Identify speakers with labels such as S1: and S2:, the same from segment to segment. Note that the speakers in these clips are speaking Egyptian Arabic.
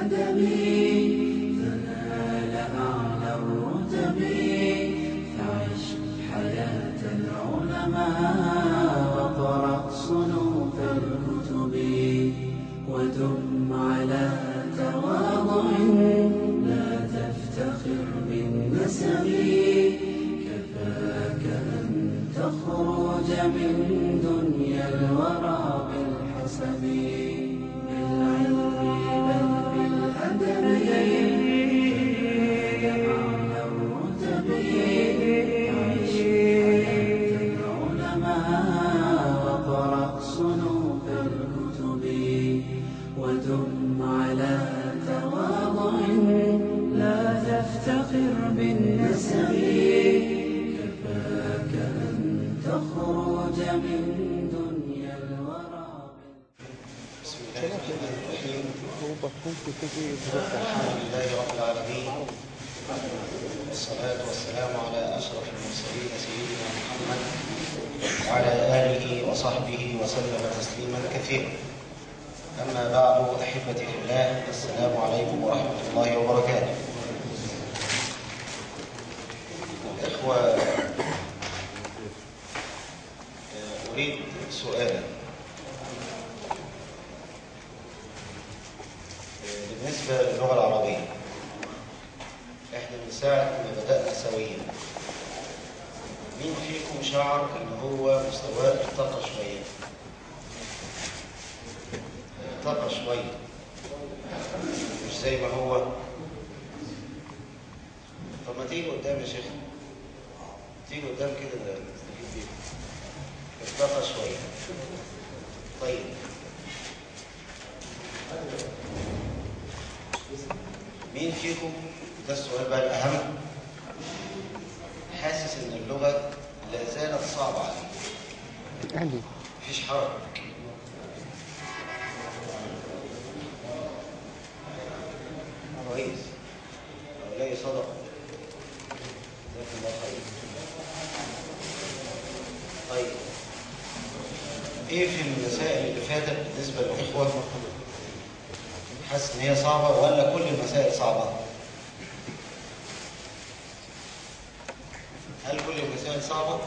S1: بالأدب تنال أعلى الرتب فعش حياة العلماء وقرأ صنوف الكتب ودم على تواضع لا تفتخر بالنسب كفاك أن تخرج من دنيا الورى بالحسب بالعلم بل بالأدب على الرتب عيش حياة العلماء وقرأ صنوف الكتب ودم على تواضع لا تفتخر بالنسب كفاك أن تخرج من دنيا الورى
S2: بسم الله الرحمن الرحيم الحمد لله رب العالمين والصلاة والسلام على أشرف المرسلين سيدنا محمد وعلى آله وصحبه وسلم تسليما كثيرا أما بعد أحبتي في الله السلام عليكم ورحمة الله وبركاته إخوة أريد سؤالا بالنسبة للغة العربية احنا من ساعة ما بدأنا سويا مين فيكم شعر ان هو مستواه ارتقى شوية ارتقى شوية مش زي ما هو طب ما تيجي قدام يا شيخ تيجي قدام كده ده نستفيد بيه ارتقى شوية طيب مين فيكم ده السؤال بقى الأهم حاسس إن اللغة لا زالت صعبة عليه
S3: عندي
S2: مفيش حرج كويس أو لا صدق جزاك الله خير طيب ايه في المسائل اللي فاتت بالنسبة للإخوة حاسس ان هي صعبة ولا كل المسائل صعبة هل كل المسائل صعبة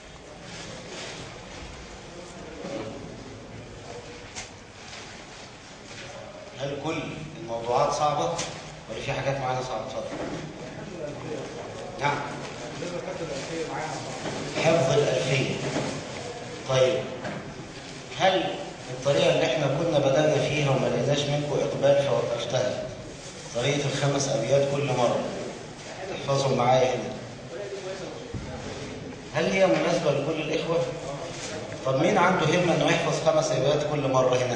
S2: هل كل الموضوعات صعبة ولا في حاجات معانا صعبة اتفضل نعم حفظ الألفية طيب هل الطريقة اللي احنا كنا بدأنا فيها وما لقيناش منكم إقبال فوقفتها طريقة الخمس أبيات كل مرة تحفظهم معايا هنا هل هي مناسبة لكل الإخوة؟ طب مين عنده همة إنه يحفظ خمس أبيات كل مرة هنا؟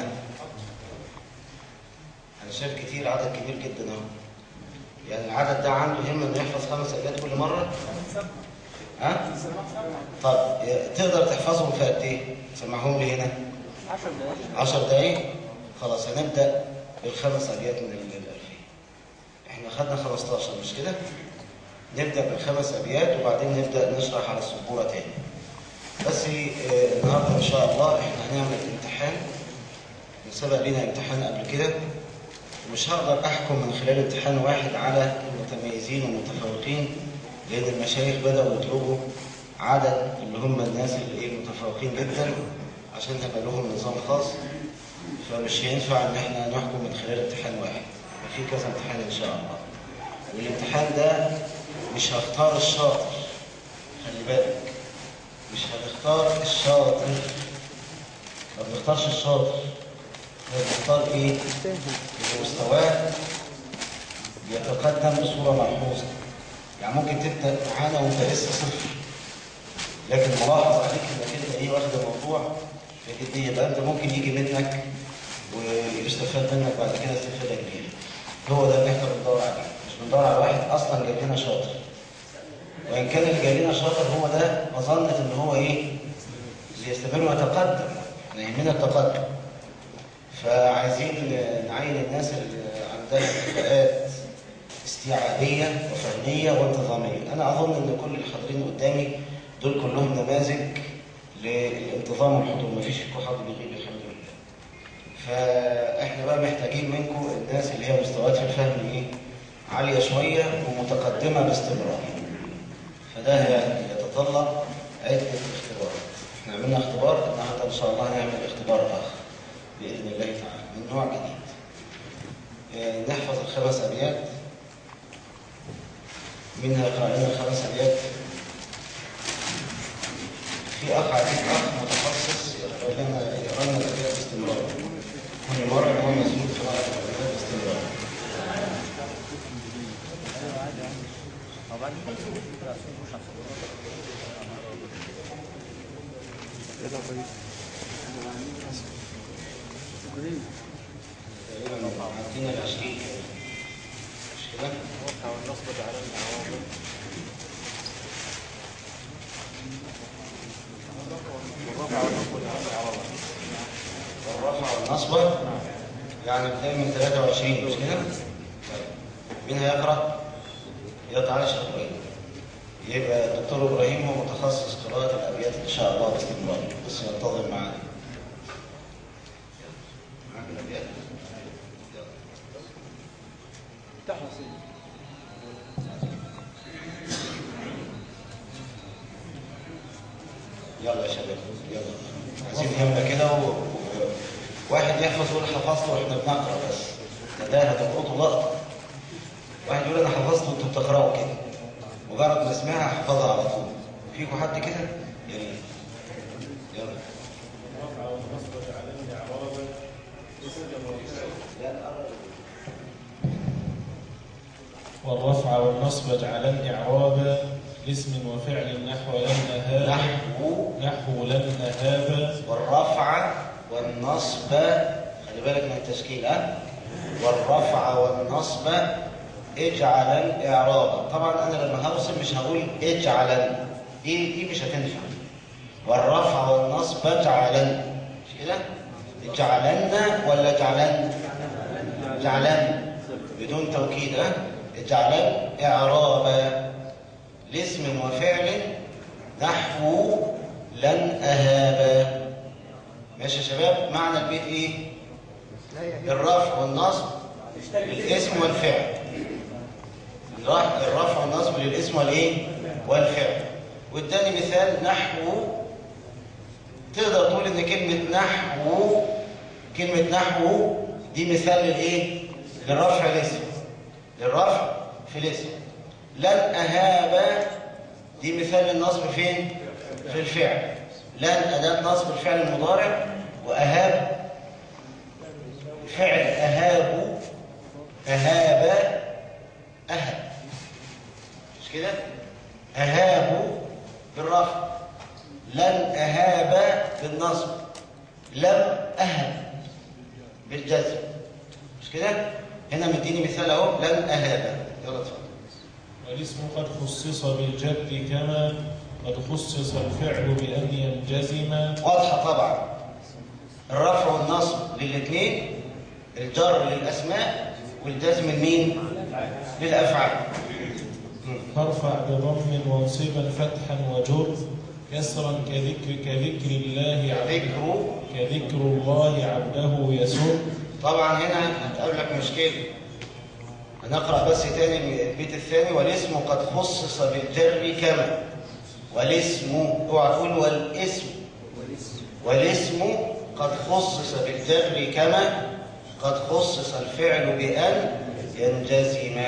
S2: أنا شايف كتير عدد كبير جدا أهو يعني العدد ده عنده همة إنه يحفظ خمس أبيات كل مرة؟ ها؟ طب تقدر تحفظهم في قد إيه؟ سمعهم لي هنا
S3: 10 دقايق
S2: عشر دقايق خلاص هنبدأ بالخمس أبيات من الألفية احنا خدنا 15 مش كده نبدأ بالخمس أبيات وبعدين نبدأ نشرح على السبورة تاني بس آه، النهاردة إن شاء الله احنا هنعمل امتحان سبق لنا امتحان قبل كده ومش هقدر أحكم من خلال امتحان واحد على المتميزين والمتفوقين لأن المشايخ بدأوا يطلبوا عدد اللي هم الناس اللي ايه متفوقين جدا عشان هيبقى لهم نظام خاص فمش هينفع ان احنا نحكم من خلال امتحان واحد في كذا امتحان ان شاء الله والامتحان ده مش هختار الشاطر خلي بالك مش هنختار الشاطر ما بنختارش الشاطر احنا بنختار ايه اللي مستواه يتقدم بصوره ملحوظه يعني ممكن تبدا معانا وانت لسه صفر لكن ملاحظ عليك انك انت ايه واخد الموضوع بجديه يبقى انت ممكن يجي منك ويستفاد منك بعد كده استفاده كبيره هو ده اللي احنا بندور عليه مش بندور على واحد اصلا جاي لنا شاطر وان كان اللي جاي لنا شاطر هو ده مظنه ان هو ايه اللي يستمر ويتقدم احنا يهمنا التقدم فعايزين نعين الناس اللي عندها كفاءات استيعابيه وفنيه وانتظاميه انا اظن ان كل اللي حاضرين قدامي دول كلهم نماذج للانتظام والحضور ما فيش فيكم حد بيغيب الحمد لله فاحنا احنا بقى محتاجين منكم الناس اللي هي مستويات في الفهم ايه عاليه شويه ومتقدمه باستمرار فده هي- يتطلب عده اختبار احنا عملنا اختبار النهارده ان شاء الله هنعمل اختبار اخر باذن الله تعالى من نوع جديد آه، نحفظ الخمس ابيات منها يقرا لنا الخمس ابيات في اخ عزيز اخ متخصص يقرا لنا يقرا لنا الابيات باستمرار كل مره هو مسؤول في قراءه الابيات باستمرار تقريبا عندنا العشرين مش كده؟ والرفع والنصب يعني بداية من 23 مش كده؟ طيب مين هيقرأ؟ يا تعالى شيخ إبراهيم يبقى الدكتور إبراهيم هو متخصص قراءة الأبيات إن شاء الله باستمرار بس ينتظر معانا معاك الأبيات؟ يلا. يلا يا شباب يلا عايزين همة كده و... و... واحد يحفظ يقول حفظت واحنا بنقرا بس ده ده هتلقطوا لقطه واحد يقول انا حفظت وانتوا بتقراوا كده مجرد ما اسمعها حفظها على طول فيكم حد كده؟ يا ريت يلا
S3: والرفع والنصب اجعلن إعرابا لاسم وفعل نحو لن هاب
S2: نحو
S3: نحو لن هاب
S2: والرفع والنصب خلي بالك من التشكيل ها والرفع والنصب اجعلا اعرابا طبعا انا لما هوصل مش هقول اجعلا دي دي مش هتنفع والرفع والنصب اجعلا مش كده اجعلن ولا اجعلن اجعلن بدون توكيد ها اجعلن اعرابا لاسم وفعل نحو لن أهابا ماشي يا شباب معنى البيت ايه الرفع والنصب للاسم والفعل الرفع الرفع والنصب للاسم والايه والفعل واداني مثال نحو تقدر تقول ان كلمة نحو كلمة نحو دي مثال للايه للرفع الاسم للرفع في الاسم لن أهاب دي مثال للنصب فين في الفعل لن أداة نصب الفعل المضارع وأهاب فعل أهاب أهاب أهب مش كده أهاب بالرفع لن أهاب بالنصب لم أهب بالجزم مش كده هنا مديني مثال اهو لن أهاب يلا اتفضل
S3: والاسم قد خصص بالجد كما قد خصص الفعل بأن ينجزم
S2: واضحة طبعا الرفع والنصب للاثنين الجر للأسماء والجزم لمين؟ للأفعال مم.
S3: فارفع بضم وانصبا فتحا وجر كسرا كذكر كذكر الله عبده
S2: ذكر
S3: كذكر الله عبده يسر
S2: طبعا هنا هتقابلك مشكلة هنقرأ بس تاني البيت الثاني والاسم قد خصص بالجر كما والاسم اوعى تقول والاسم والاسم قد خصص بالجر كما قد خصص الفعل بأن ينجزم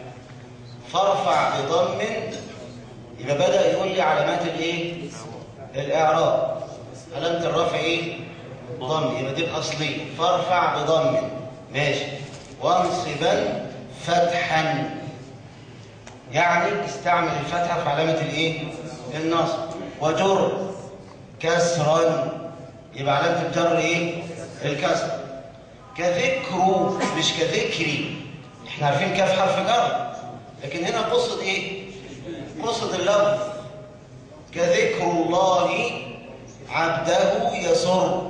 S2: فارفع بضم يبقى بدأ يقول لي علامات الايه الإعراب علامة الرفع ايه ضم يبقى دي الأصلية فارفع بضم ماشي وانصبا فتحا يعني استعمل الفتحة في علامة الايه النصب وجر كسرا يبقى علامة الجر ايه الكسر كذكر مش كذكري احنا عارفين كاف حرف جر لكن هنا قصد ايه قصد اللفظ كذكر الله عبده يسر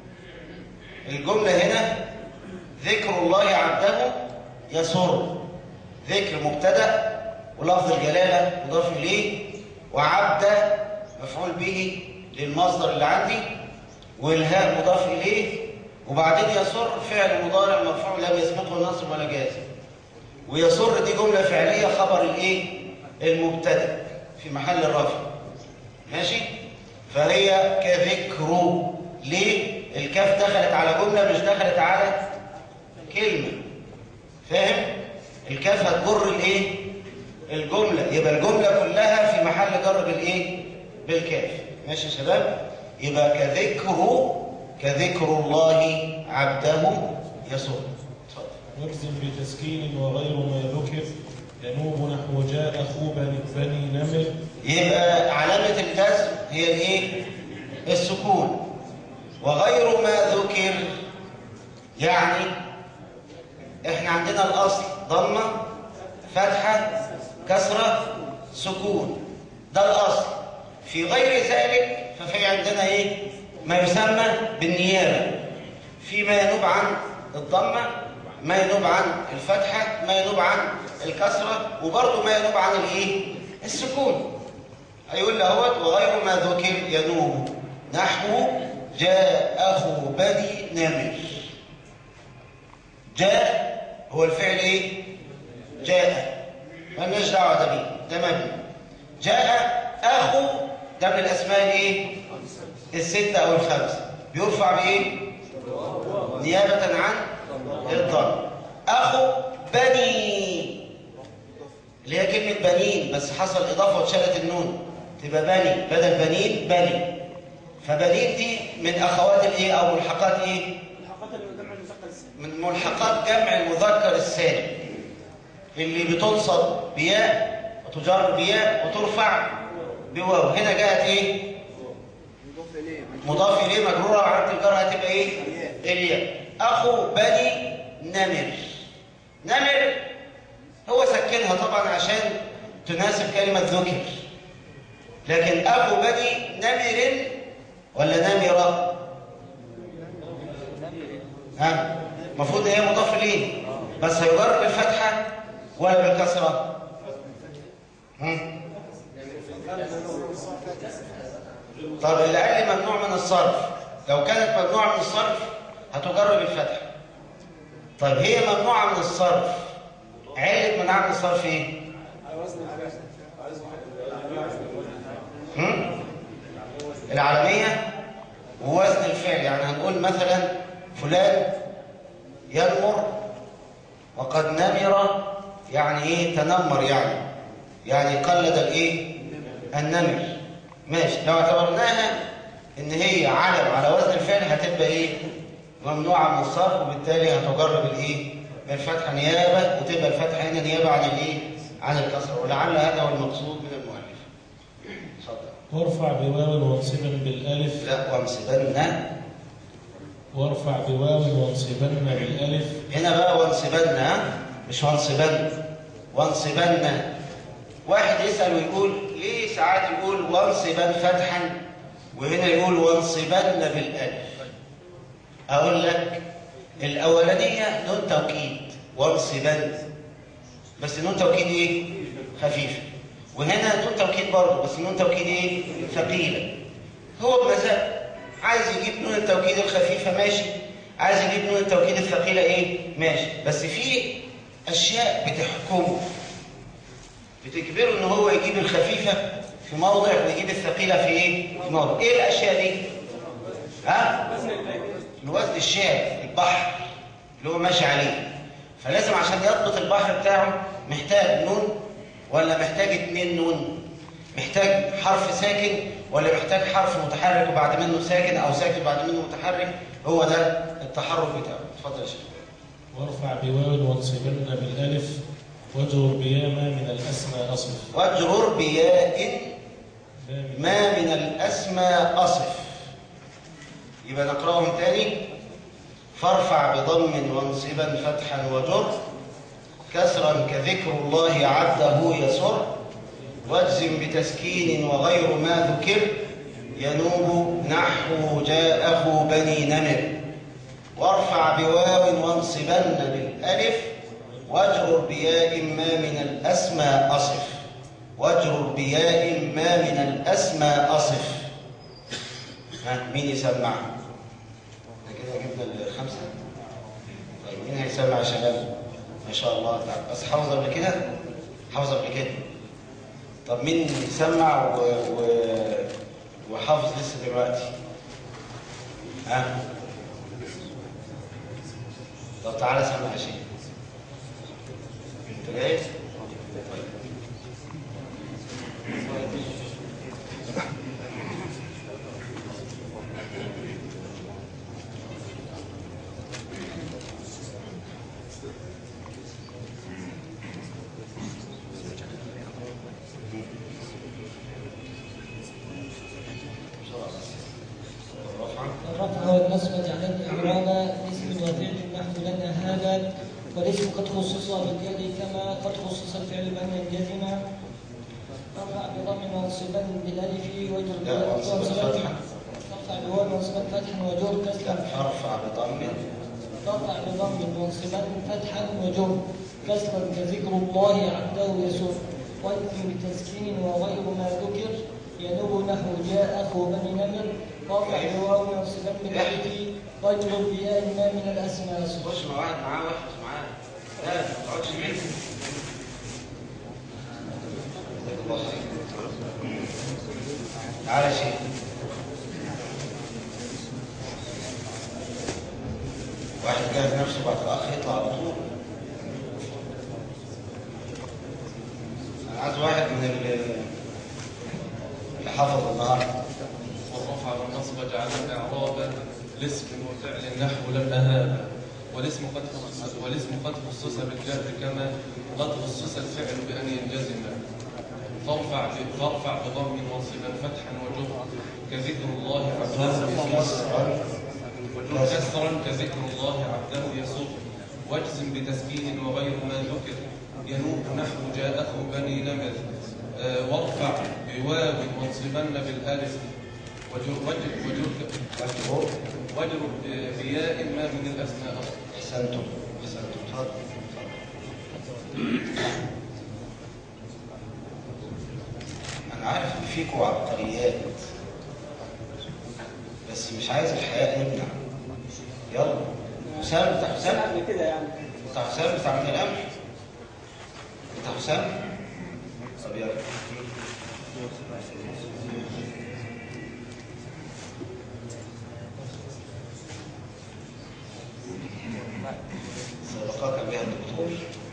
S2: الجملة هنا ذكر الله عبده يسر ذكر مبتدا ولفظ الجلالة مضاف إليه وعبد مفعول به للمصدر اللي عندي والهاء مضاف إليه وبعدين يسر فعل مضارع مرفوع لم يسبقه نصب ولا جازم ويسر دي جملة فعلية خبر الايه المبتدا في محل الرفع ماشي فهي كذكر ليه الكاف دخلت على جملة مش دخلت على كلمة فاهم الكاف هتجر الايه الجملة يبقى الجملة كلها في محل جر بالايه بالكاف ماشي يا شباب يبقى كذكر كذكر الله عبده يسر اتفضل
S3: واجزم بتسكين وغير ما ذكر ينوب نحو جاء أخو بني بني نمر
S2: يبقى علامة الجزم هي الايه السكون وغير ما ذكر يعني احنا عندنا الاصل ضمه فتحه كسره سكون ده الاصل في غير ذلك ففي عندنا ايه ما يسمى بالنيابه في ما ينوب عن الضمه ما ينوب عن الفتحه ما ينوب عن الكسره وبرضه ما ينوب عن الايه السكون هيقول لهوت وغير ما ذكر ينوب نحو جاء اخو بني نمر جاء هو الفعل ايه جاء مالناش دعوه ده بيه ده مبني جاء اخو ده من الاسماء الايه السته او الخمسه بيرفع بايه نيابه عن الضم اخو بني اللي هي كلمه بنين بس حصل اضافه واتشالت النون تبقى بني بدل بنين بني فبنين دي من اخوات الايه او ملحقات ايه من ملحقات جمع المذكر السالم اللي بتنصب بياء وتجر بياء وترفع بواو هنا جاءت ايه مضاف اليه مجروره وعلامه الجر هتبقى ايه الياء اخو بني نمر نمر هو سكنها طبعا عشان تناسب كلمه ذكر لكن اخو بني نمر ولا نمره ها المفروض هي مضاف اليه بس هيجر بالفتحه ولا بالكسره هم؟ طب اللي قال لي ممنوع من الصرف لو كانت ممنوعه من الصرف هتجر بالفتحه طيب هي ممنوعه من الصرف علة منعها من الصرف ايه هم؟ العالميه ووزن الفعل يعني هنقول مثلا فلان ينمر وقد نمر يعني ايه تنمر يعني يعني قلد الايه النمر ماشي لو اعتبرناها ان هي علم على وزن الفعل هتبقى ايه ممنوعه من الصرف وبالتالي هتجر بالايه بالفتحه نيابه وتبقى الفتحه هنا نيابه عن الايه عن الكسر ولعل هذا هو المقصود من المؤلف اتفضل
S3: وارفع بواو وانصبا بالالف
S2: لا وامسدن
S3: وارفع بواو وانصبن بالالف
S2: هنا بقى وانصبن ها؟ مش وانصبن وانصبن واحد يسأل ويقول ليه ساعات يقول وانصبن فتحا وهنا يقول وانصبن بالالف اقول لك الاولانيه نون توكيد وانصبن بس نون توكيد ايه خفيفه وهنا نون توكيد برضه بس نون توكيد ايه ثقيله هو بمزاج عايز يجيب نون التوكيد الخفيفه ماشي عايز يجيب نون التوكيد الثقيله ايه ماشي بس في اشياء بتحكمه بتجبره ان هو يجيب الخفيفه في موضع ويجيب الثقيله في ايه في موضع ايه الاشياء دي ها الوزن الشعر البحر اللي هو ماشي عليه فلازم عشان يضبط البحر بتاعه محتاج نون ولا محتاج اتنين نون محتاج حرف ساكن ولا محتاج حرف متحرك وبعد منه ساكن او ساكن بعد منه متحرك هو ده التحرك بتاعه اتفضل يا شيخ
S3: وارفع بواو وانصبن بالالف واجرر بياما من الاسمى اصف
S2: واجرر بياء
S3: ما من
S2: ما من الاسمى اصف يبقى نقراهم تاني فارفع بضم وانصبا فتحا وجر كسرا كذكر الله عبده يسر واجزم بتسكين وغير ما ذكر ينوب نحو جاء اخو بني نمر وارفع بواو وانصبن بالالف واجرر بياء ما من الاسمى اصف واجرر بياء ما من الاسمى اصف ها مين يسمع احنا كده جبنا الخمسه يسمع يا شباب ما شاء الله تعالى بس حافظ قبل كده حافظ قبل كده طب مين سمع و... و... وحافظ لسه دلوقتي ها طب تعالى سمع يا شيخ انت جاهز رفعا
S4: الرفع والنصب جعلت إعرابا اسم وفعل نحو لنا هذا والاسم قد خصص باليد كما قد خصص الفعل بأن ينجزم رفع بضم منصبا بالألف وجر
S2: لا، منصبا فتحا.
S4: رفع بواو منصبا فتحا وجر كسرا
S2: ارفع بضم
S4: رفع بضم منصبا فتحا وجر كسرا كذكر الله عبده يسر وإثم بتسكين وغير ما ذكر ينوب نحو جاء أخو بني نمر رفع بواو منصبا بالألف وجر بياء ما من الأسماء
S2: خش مع واحد معاه واحد معاه لا ما تقعدش معاه جزاك الله خير تعالى يا شيخ واحد جاهز نفسه بعد الاخ يطلع على طول انا عايز واحد من ال- اللي حفظ النهارده
S5: والرفع والنصب جعلنا إعرابا لاسم وفعل نحو لم أهابا والاسم قد خصص والاسم قد خصص بالجر كما قد خصص الفعل بأن ينجزم فارفع ب- فارفع بضم منصبا فتحا وجر كذكر الله عبده
S2: كسرا
S5: وجر كسرا كذكر الله عبده يسر واجزم بتسكين وغير ما ذكر ينوب نحو جاء أخو بني نمر آه، وارفع بواو منصبن بالالف وجر وجر وجر
S2: مكتوب
S5: وجر بياء ما من الاسماء
S2: احسنتم احسنتم اتفضل انا عارف ان فيكم عبقريات بس مش عايز الحياء يمنع يلا حسام بتاع حسام
S6: قبل كده يعني
S2: بتاع حسام بتاع من الامر بتاع حسام طب يلا سبقك بها الدكتور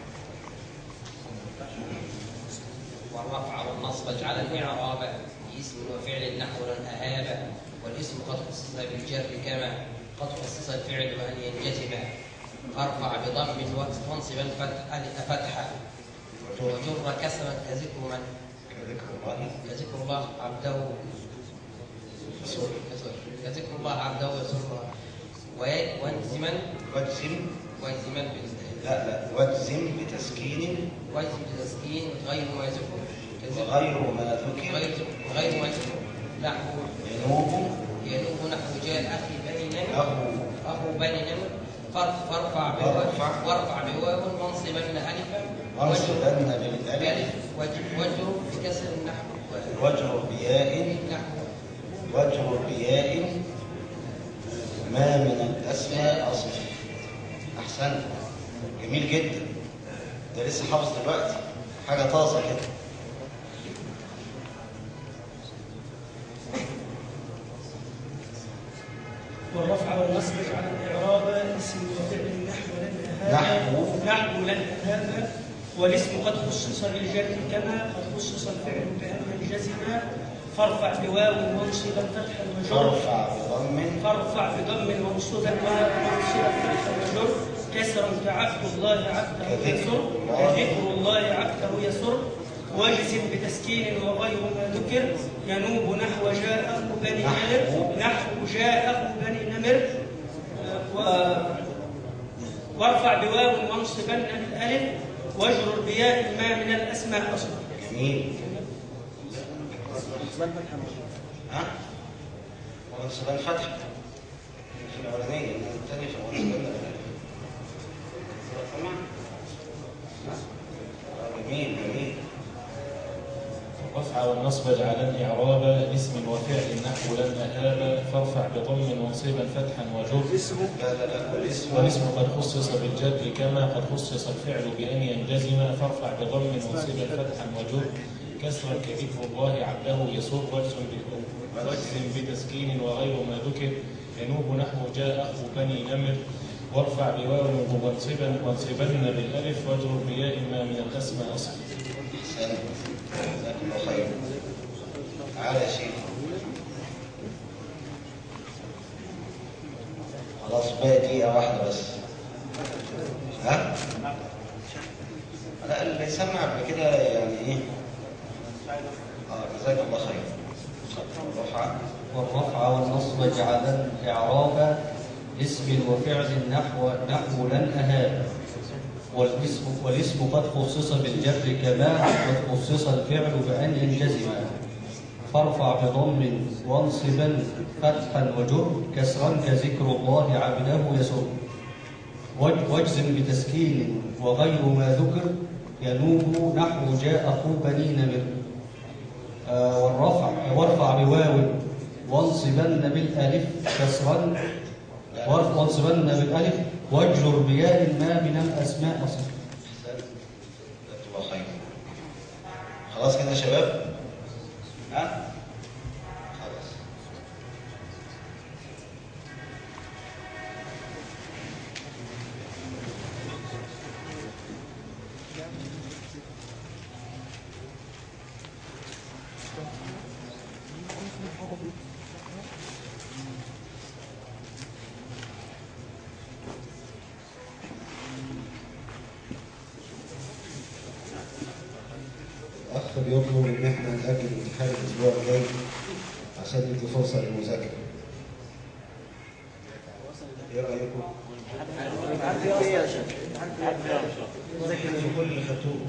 S7: والرفع والنصب اجعل إعرابا اسم وفعل نحو أهابا والاسم قد خصص بالجر كما قد خصص الفعل أن ينجزم فارفع بضم وانصبا فتح- فتحا وجر كسرا كذكر من
S2: كذكر الله
S7: كذكر الله عبده
S2: يسر
S7: كذكر الله عبده يسر و- وانزما
S2: واجزم
S7: واجزما بال-
S2: لا لا واجزم بتسكين
S7: واجزم بتسكين غير ما يذكر كذكر
S2: وغير ما ذكر
S7: غير غير ما يذكر نحو
S2: ينوب
S7: ينوب نحو جاء أخي بني نمر
S2: أخو
S7: أخو بني نمر فارف- فارفع
S2: وارفع.
S7: بواو وارفع بواو منصبا ألفا
S2: وانصبن بالألف
S7: بألف وجر وجر بكسر النحو
S2: وجر بياء
S7: نحو
S2: وجر بياء ما من الأسماء أصل أحسن جميل جدا ده لسه حافظ دلوقتي حاجة طازة كده
S6: والرفع والنصب اجعل الإعراب اسم وفعل نحو لن أهابا
S2: نحو.
S6: نحو لن أهابا والاسم قد خصص بالجر كما قد خصص الفعل بأن ينجزم فارفع بواو منصبا فتحا وجر
S2: فارفع بضم
S6: فارفع بضم منصوبا ومنصوبا فتحا وجر كسرا كعبد الله عبده يسر كذكر الله عبده يسر واجزم بتسكين وغير ما ذكر ينوب نحو جاء بني نمر نحو جاء بني نمر آه، و- وارفع بواو منصبا الالف واجرر بياء ما من الاسماء اصلا
S2: جميل ها وانصبان الفتح في الأولانية إنما الثانية في وانصبان بالألف سمع؟ ها؟ آه، جميل جميل الرفع
S3: والنصب اجعلن إعرابا اسم وفعل نحو لن أهابا فارفع بضم وانصبا فتحا وجر
S2: لا لا لا والاسم
S3: والاسم قد خصص بالجر كما قد خصص الفعل بأن ينجزم فارفع بضم وانصبا فتحا وجر كسرا كذكر الله عبده يسر واجزم ب- واجزم بتسكين وغير ما ذكر ينوب نحو جاء أخو بني نمر وارفع بواو وانصبا وانصبن بالألف واجر بياء ما من الأسماء أصل
S2: احسنت جزاك الله خير تعالى يا شيخ خلاص باقي دقيقة واحدة بس ها؟ لا اللي سمع قبل كده يعني ايه؟ اه جزاك الله خير رفع
S8: والرفع والنصب اجعلن إعرابا اسم وفعل نحو نحو لن أهاب والاسم والاسم قد خصص بالجر كما قد خصص الفعل بأن ينجزم فارفع بضم وانصبا فتحا وجر كسرا كذكر الله عبده يسر واج- واجزم بتسكين وغير ما ذكر ينوب نحو جاء أخو بني نمر آه، والرفع وارفع بواو وانصبن بالالف كسرا وارف- وانصبن بالالف واجر بياء ما من الاسماء اصلا
S2: احسنت جزاك الله خير خلاص كده يا شباب؟ ها؟ خلاص الأخ بيطلب إن إحنا نأجل امتحان الأسبوع الجاي عشان ندي فرصة للمذاكرة. إيه رأيكم؟ كل اللي خدتوه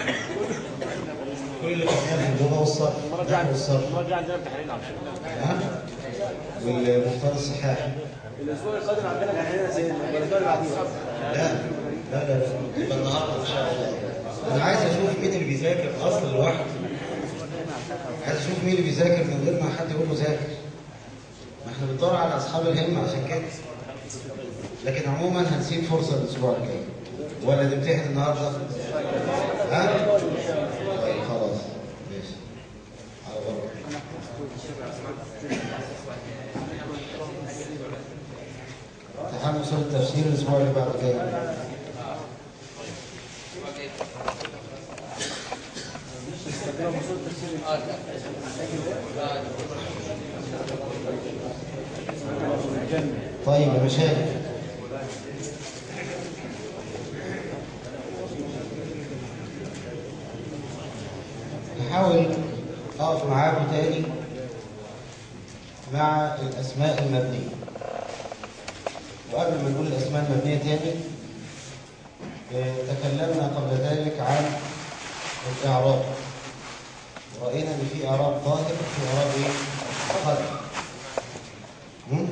S2: كل اللي خدناه في اللغة والصرف نحو الصرف
S9: المرة عندنا امتحانين على فكرة.
S2: ها؟ والمختار الصحاح
S9: الأسبوع القادم عندنا امتحانين زي الأسبوع اللي بعديه.
S2: لا لا لا لا يبقى النهارده ان شاء الله انا عايز اشوف مين اللي بيذاكر اصلا لوحده عايز اشوف مين اللي بيذاكر من غير ما حد يقول له ذاكر ما احنا بندور على اصحاب الهمه عشان كده لكن عموما هنسيب فرصه الاسبوع الجاي ولا نمتحن النهارده ها طيب خلاص ماشي على بركه امتحان اصول التفسير الاسبوع اللي بعد جاي طيب يا مشايخ نحاول اقف معاكم تاني مع الاسماء المبنيه وقبل ما نقول الاسماء المبنيه تاني آه، تكلمنا قبل ذلك عن الاعراب ورأينا ان في اعراب ظاهر وفي اعراب ايه؟ خلق هم؟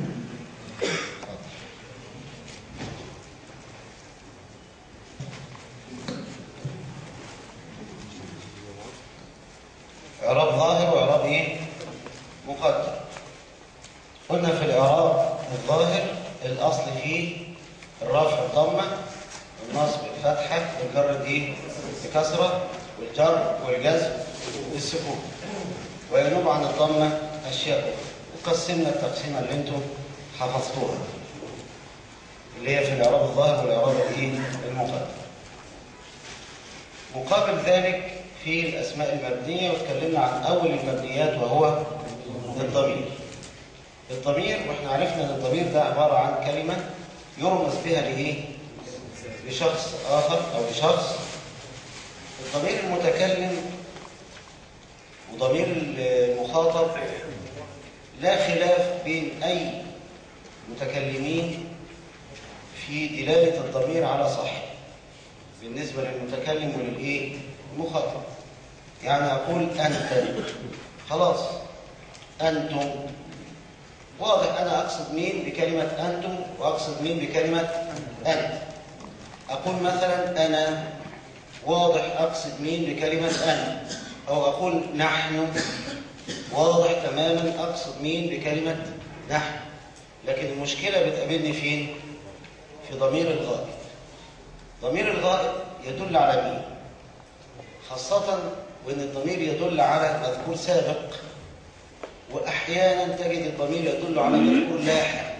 S2: اعراب ظاهر واعراب ايه؟ مقدر قلنا في الاعراب الظاهر الاصل فيه الرفع الضمه والنصب الفتحه والجر ايه؟ بكسره والجر والجزم بالسكون وينوب عن الضمه اشياء اخرى وقسمنا التقسيمه اللي انتم حفظتوها اللي هي في الاعراب الظاهر والاعراب الايه؟ المقدر مقابل ذلك في الاسماء المبنيه واتكلمنا عن اول المبنيات وهو الضمير الضمير واحنا عرفنا ان الضمير ده عباره عن كلمه يرمز بها لايه لشخص اخر او لشخص الضمير المتكلم وضمير المخاطب لا خلاف بين اي متكلمين في دلاله الضمير على صح بالنسبه للمتكلم وللايه المخاطب يعني اقول انت خلاص انتم واضح أنا أقصد مين بكلمة أنتم وأقصد مين بكلمة أنت أقول مثلا أنا واضح أقصد مين بكلمة أنا أو أقول نحن واضح تماما أقصد مين بكلمة نحن لكن المشكلة بتقابلني فين؟ في ضمير الغائب ضمير الغائب يدل على مين؟ خاصة وإن الضمير يدل على مذكور سابق وأحيانا تجد الضمير يدل على مذكور لاحق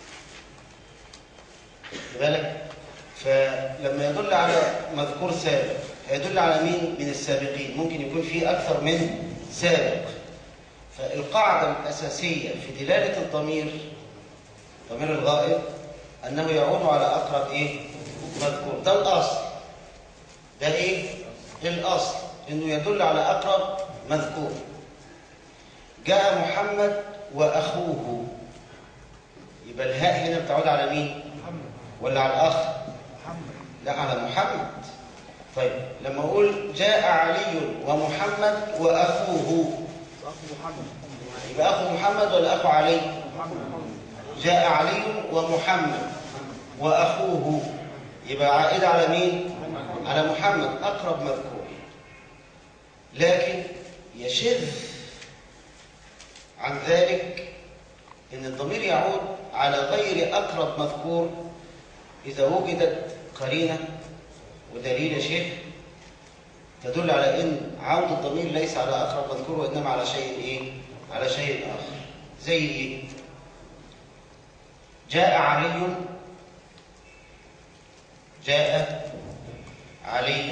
S2: خد بالك فلما يدل على مذكور سابق هيدل على مين من السابقين ممكن يكون في أكثر من سابق فالقاعدة الأساسية في دلالة الضمير ضمير الغائب أنه يعود على أقرب إيه مذكور ده الأصل ده إيه الأصل إنه يدل على أقرب مذكور جاء محمد وأخوه يبقى الهاء هنا بتعود على مين ولا على الأخ لا على محمد طيب لما أقول جاء علي ومحمد وأخوه يبقى أخو محمد ولا أخو علي جاء علي ومحمد وأخوه يبقى عائدة على مين على محمد أقرب مذكور لكن يشذ عن ذلك ان الضمير يعود على غير اقرب مذكور اذا وجدت قرينه ودليل يا شيخ تدل على ان عود الضمير ليس على اقرب مذكور وانما على شيء ايه على شيء اخر زي ايه جاء علي جاء علي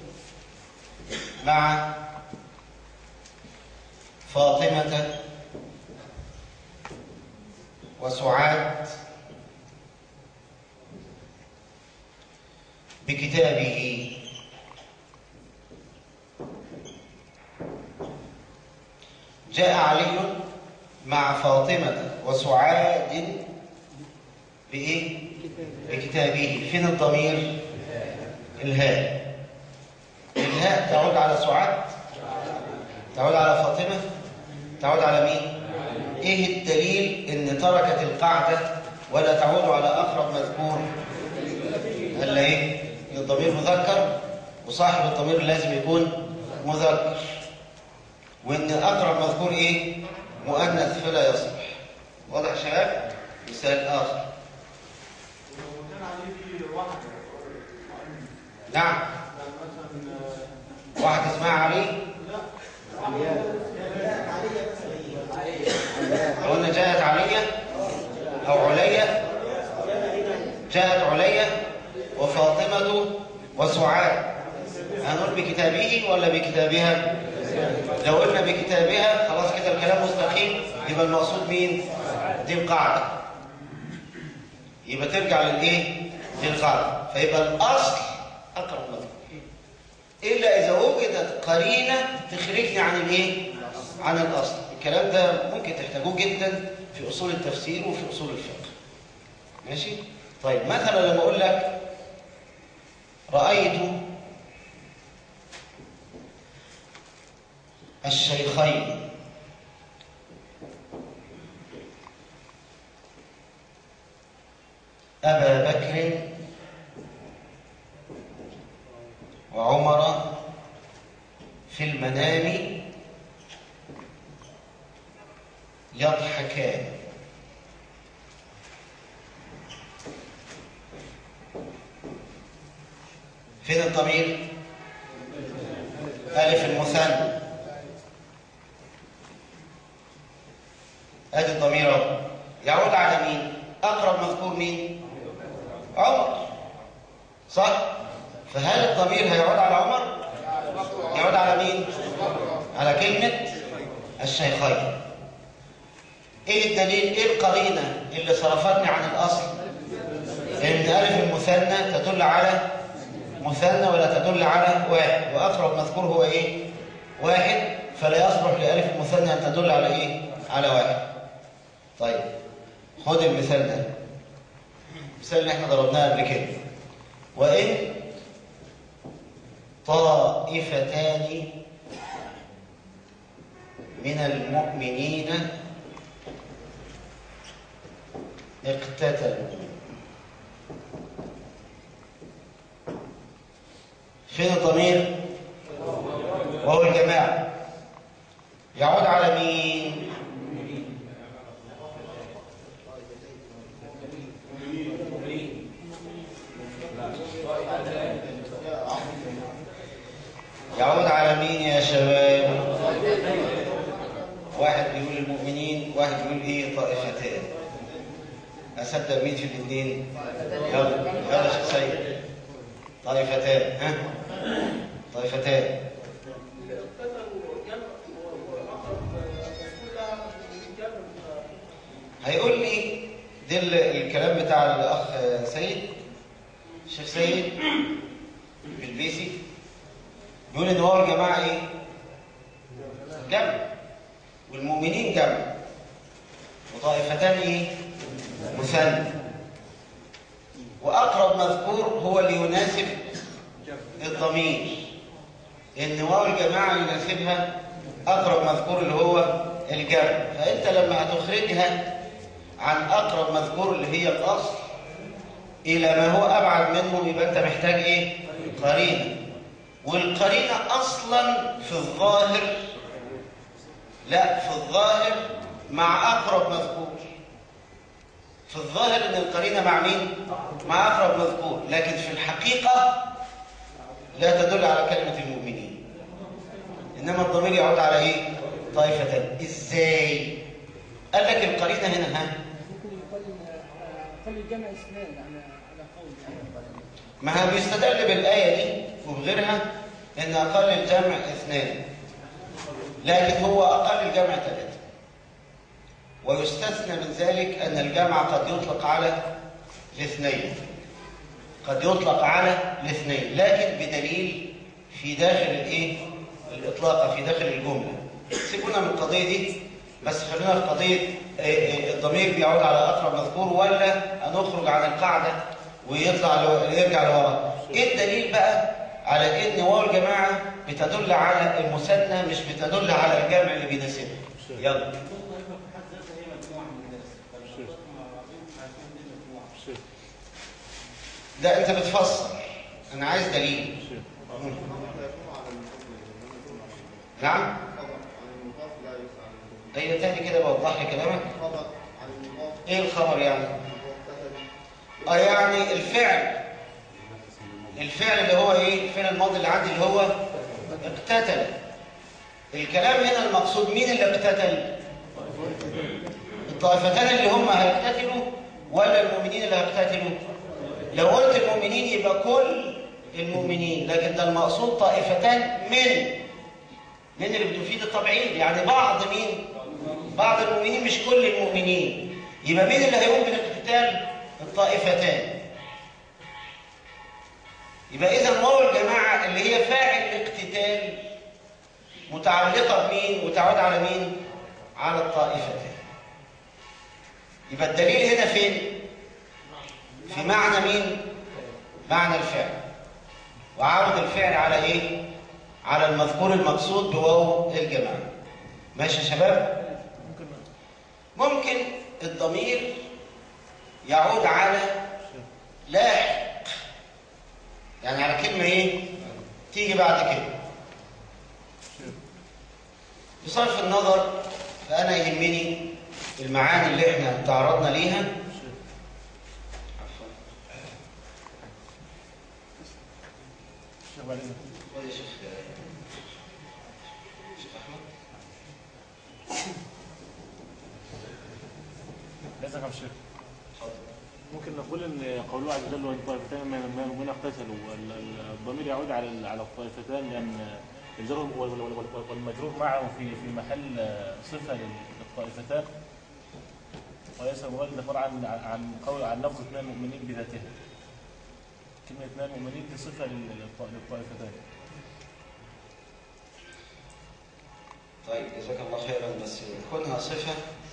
S2: مع فاطمه وسعاد بكتابه جاء علي مع فاطمة وسعاد بإيه؟ بكتابه فين الضمير؟ الهاء الهاء تعود على سعاد تعود على فاطمة تعود على مين؟ ايه الدليل ان تركت القاعدة ولا تعود على اقرب مذكور قال ايه الضمير مذكر وصاحب الضمير لازم يكون مذكر وان اقرب مذكور ايه مؤنث فلا يصح واضح يا شباب مثال اخر نعم واحد اسمها علي قلنا جاءت علية أو علية جاءت علية وفاطمة وسعاد هنقول بكتابه ولا بكتابها لو قلنا بكتابها خلاص كده الكلام مستقيم يبقى المقصود مين دي القاعدة يبقى ترجع للايه للقاعدة فيبقى الأصل أقرب مذكور إلا إذا وجدت قرينة تخرجني عن الايه عن الأصل الكلام ده ممكن تحتاجوه جدا في أصول التفسير وفي أصول الفقه ماشي طيب مثلا لما أقول لك رأيت الشيخين أبا بكر وعمر في المنام يضحكان فين الضمير ألف المثنى ادي الضمير اهو يعود على مين اقرب مذكور مين عمر صح فهل الضمير هيعود على عمر يعود على مين على كلمه الشيخين ايه الدليل ايه القرينه اللي صرفتني عن الاصل ان الف المثنى تدل على مثنى ولا تدل على واحد واقرب مذكور هو ايه واحد فلا يصلح لالف المثنى ان تدل على ايه على واحد طيب خد المثال ده المثال اللي احنا ضربناه قبل كده وان طائفتان من المؤمنين اقتتلوا فين الضمير وهو الجماعة يعود على مين يا شباب واحد بيقول المؤمنين واحد بيقول ايه طائفتان اصدق مين في الاثنين يلا يلا يا شيخ سيد طائفتان ها طائفتان هيقول لي ده ال- الكلام بتاع الاخ سيد الشيخ سيد بالبيسي بيقول ان هو الجماعه ايه جمع والمؤمنين جمع وطائفتان ايه مثنى واقرب مذكور هو اللي يناسب الضمير ان واو الجماعه يناسبها اقرب مذكور اللي هو الجمع فانت لما هتخرجها عن اقرب مذكور اللي هي الاصل الى ما هو ابعد منه يبقى انت محتاج ايه قرينه والقرينه اصلا في الظاهر لا في الظاهر مع اقرب مذكور في الظاهر ان القرينه مع مين مع اقرب مذكور لكن في الحقيقه لا تدل على كلمه المؤمنين انما الضمير يعود على ايه طائفتان ازاي قال لك القرينه هنا ها
S10: ممكن يقال قال الجمع اثنان على على قول يعني
S2: ما هو بيستدل بالآية دي وبغيرها إن أقل الجمع اثنان لكن هو أقل الجمع ثلاثة ويستثنى من ذلك أن الجمع قد يطلق على الاثنين قد يطلق على الاثنين لكن بدليل في داخل الايه الإطلاق في داخل الجملة سيبونا من القضية دي بس خلينا في قضية آه، آه، الضمير بيعود على أقرب مذكور ولا هنخرج عن القاعدة ويطلع لو- يرجع لورا ايه الدليل بقى على ان واو الجماعة بتدل على المثنى مش بتدل على الجمع اللي بيناسبه يلا لا انت بتفسر انا عايز دليل نعم ايوه تاني كده بوضح لي كلامك ايه الخبر يعني اه يعني الفعل الفعل اللي هو ايه الفعل الماضي اللي عندي اللي هو اقتتل الكلام هنا المقصود مين اللي اقتتل الطائفتان اللي هم هيقتتلوا ولا المؤمنين اللي هيقتتلوا لو قلت المؤمنين يبقى كل المؤمنين لكن ده المقصود طائفتان من من اللي بتفيد التبعيض يعني بعض مين بعض المؤمنين مش كل المؤمنين يبقى مين اللي هيقوم بالاقتتال الطائفتان يبقى اذا واو الجماعه اللي هي فاعل الاقتتال متعلقه بمين وتعود على مين على الطائفتان يبقى الدليل هنا فين في معنى مين معنى الفعل وعرض الفعل على ايه على المذكور المقصود بواو الجماعه ماشي يا شباب ممكن الضمير يعود على لاحق يعني على كلمة ايه تيجي بعد كده بصرف النظر فأنا يهمني المعاني اللي احنا تعرضنا ليها عفوا. خد يا شيخ شيخ أحمد
S11: لازم يا شيخ
S2: اتفضل
S11: ممكن نقول ان قوله عز وجل والطائفتان من من من اقتتلوا ال- ال- الضمير يعود على ال- على الطائفتان لان الجر وال- وال- وال- والمجرور معه في في محل صفه لل- للطائفتان وليس مراد العباره عن عن قول عن لفظ اثنان مؤمنين بذاتها كلمه اثنان مؤمنين دي صفه لل- للط- للطائفتان
S2: طيب جزاك الله خيرا بس كونها صفة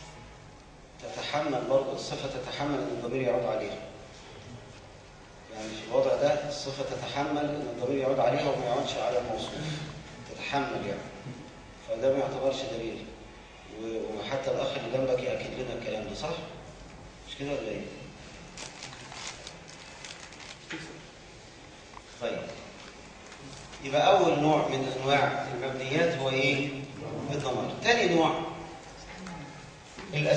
S2: تتحمل برضه الصفة تتحمل أن الضمير يعود عليها يعني في الوضع ده الصفة تتحمل أن الضمير يعود عليها وما يعودش على الموصوف تتحمل يعني فده ما يعتبرش دليل و- وحتى الأخ اللي جنبك يأكد لنا الكلام ده صح؟ مش كده ولا إيه؟ طيب يبقى أول نوع من أنواع المبنيات هو إيه؟ الضمائر. تاني نوع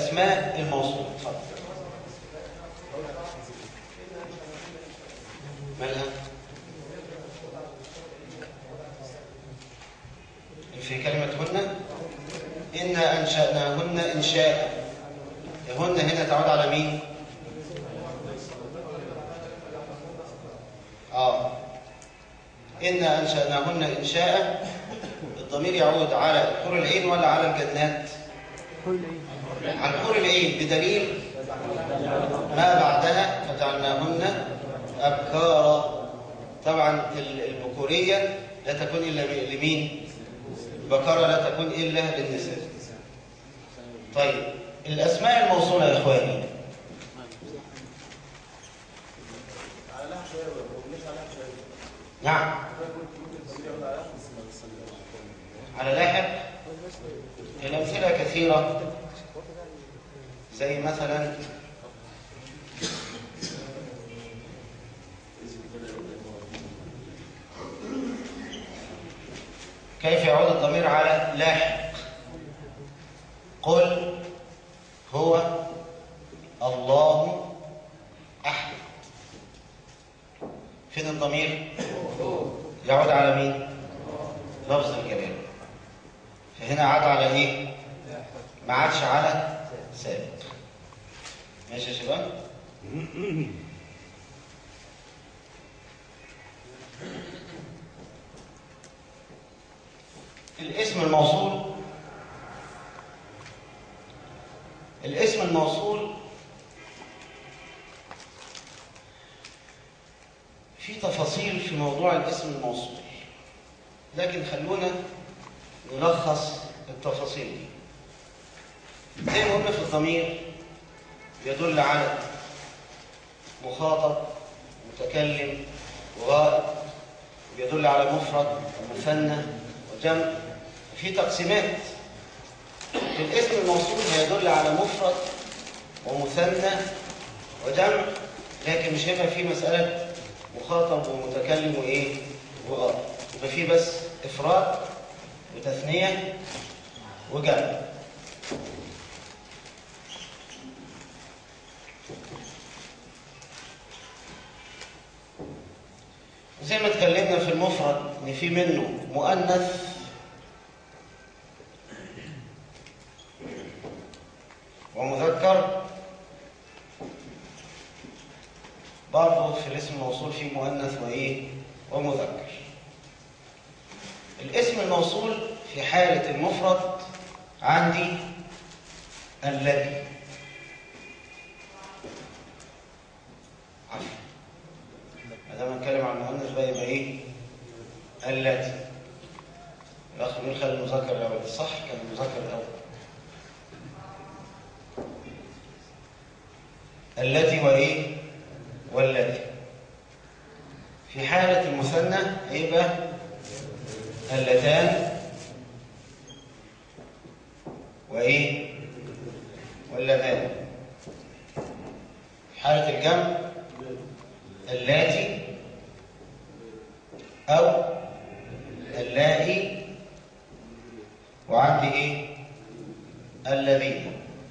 S2: الأسماء الموصولة. اتفضل. مالها في كلمة هن إنا أنشأناهن إنشاء هن هنا تعود على مين آه إنا أنشأناهن إنشاء الضمير يعود على حور العين ولا على الجنات على حور العين بدليل ما بعدها فجعلناهن أبكارا طبعا ال- البكورية لا تكون إلا ب- لمين البكارة لا تكون إلا للنساء طيب الأسماء الموصولة يا إخواني نعم على لاحق الأمثلة كثيرة زي مثلا كيف يعود الضمير على لاحق قل هو الله أحد فين الضمير يعود على مين لفظ الجلالة فهنا عاد على ايه ما عادش على سابق ماشي يا شباب الاسم الموصول الاسم الموصول في تفاصيل في موضوع الاسم الموصول لكن خلونا نلخص التفاصيل دي زي ما قلنا في الضمير يدل على مخاطب متكلم وغائب بيدل على مفرد ومثنى وجمع في تقسيمات الاسم الموصول هيدل على مفرد ومثنى وجمع لكن مش هيبقى فيه مسألة مخاطب ومتكلم وإيه وغائب يبقى فيه بس إفراد وتثنية وجمع زي ما اتكلمنا في المفرد ان في منه مؤنث ومذكر برضه في الاسم الموصول في مؤنث وايه ومذكر الاسم الموصول في حالة المفرد عندي الذي عفوا ما دام نتكلم عن المؤنث بقى يبقى ايه التي الاخ بيقول خلي المذكر الاول صح كان المذكر الاول التي وايه والتي في حالة المثنى هيبقى اللتان وايه واللذان في حالة الجمع اللاتي أو اللائي وعندي إيه؟ الذين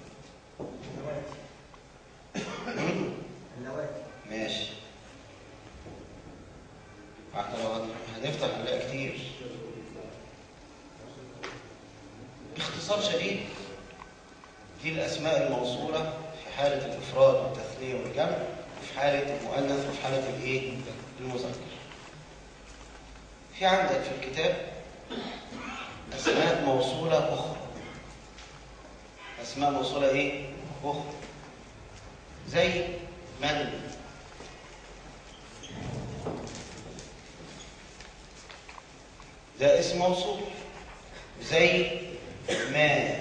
S2: ماشي حتى لو هنفتح هنلاقي كتير باختصار شديد دي الأسماء الموصولة في حالة الإفراد والتثنية والجمع في حالة المؤنث وفي حالة الإيه؟ المذكر في عندك في الكتاب أسماء موصولة أخرى أسماء موصولة إيه؟ أخرى زي من ده اسم موصول زي ما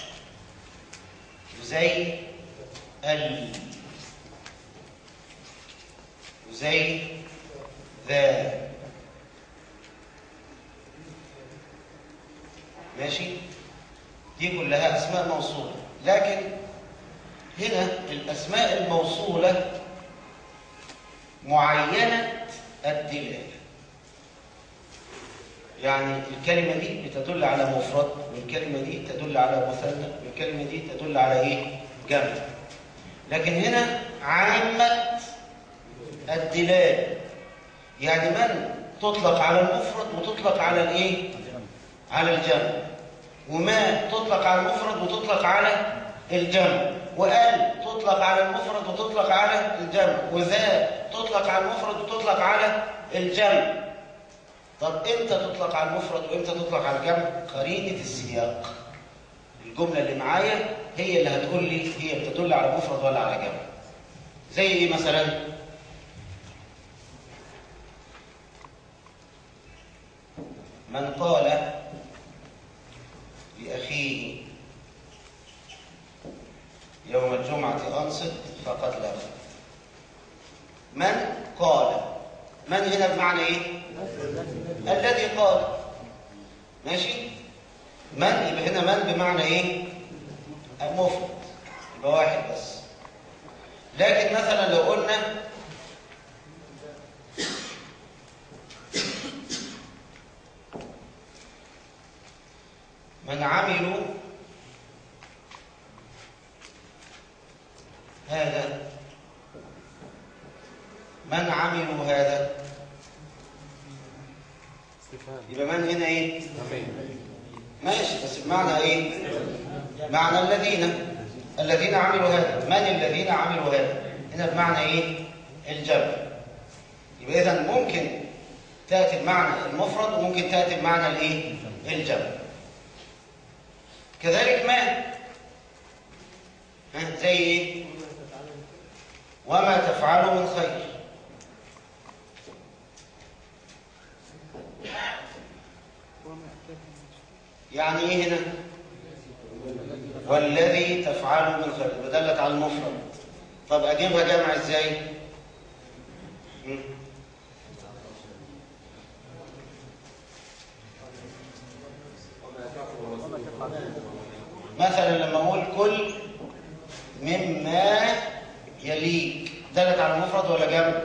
S2: زي ال زي ذا ماشي دي كلها اسماء موصوله لكن هنا الاسماء الموصوله معينه الدلاله يعني الكلمه دي بتدل على مفرد والكلمه دي تدل على مثنى والكلمه دي تدل على ايه جمع لكن هنا عامه الدلاله يعني من تطلق على المفرد وتطلق على الايه على الجمع وما تطلق على المفرد وتطلق على الجمع وال تطلق على المفرد وتطلق على الجمع وذا تطلق على المفرد وتطلق على الجمع طب امتى تطلق على المفرد وامتى تطلق على الجمع قرينه السياق الجمله اللي معايا هي اللي هتقول لي هي بتدل على مفرد ولا على جمع زي ايه مثلا من قال لأخيه يوم الجمعة أنصت فقد لغى من قال من هنا بمعنى إيه؟ الذي قال ماشي؟ من يبقى هنا من بمعنى إيه؟ المفرد يبقى واحد بس لكن مثلا لو قلنا من عملوا هذا من عملوا هذا يبقى من هنا ايه ماشي بس بمعنى ايه معنى الذين الذين عملوا هذا من الذين عملوا هذا هنا بمعنى ايه الجمع يبقى اذا ممكن تاتي بمعنى المفرد وممكن تاتي بمعنى الايه الجمع كذلك ما ها زي ايه وما تفعلوا من خير يعني ايه هنا والذي تفعله من خير يبقى دلت على المفرد طب اجيبها جمع ازاي مم. مثلا لما اقول كل مما يليك دلت على مفرد ولا جمع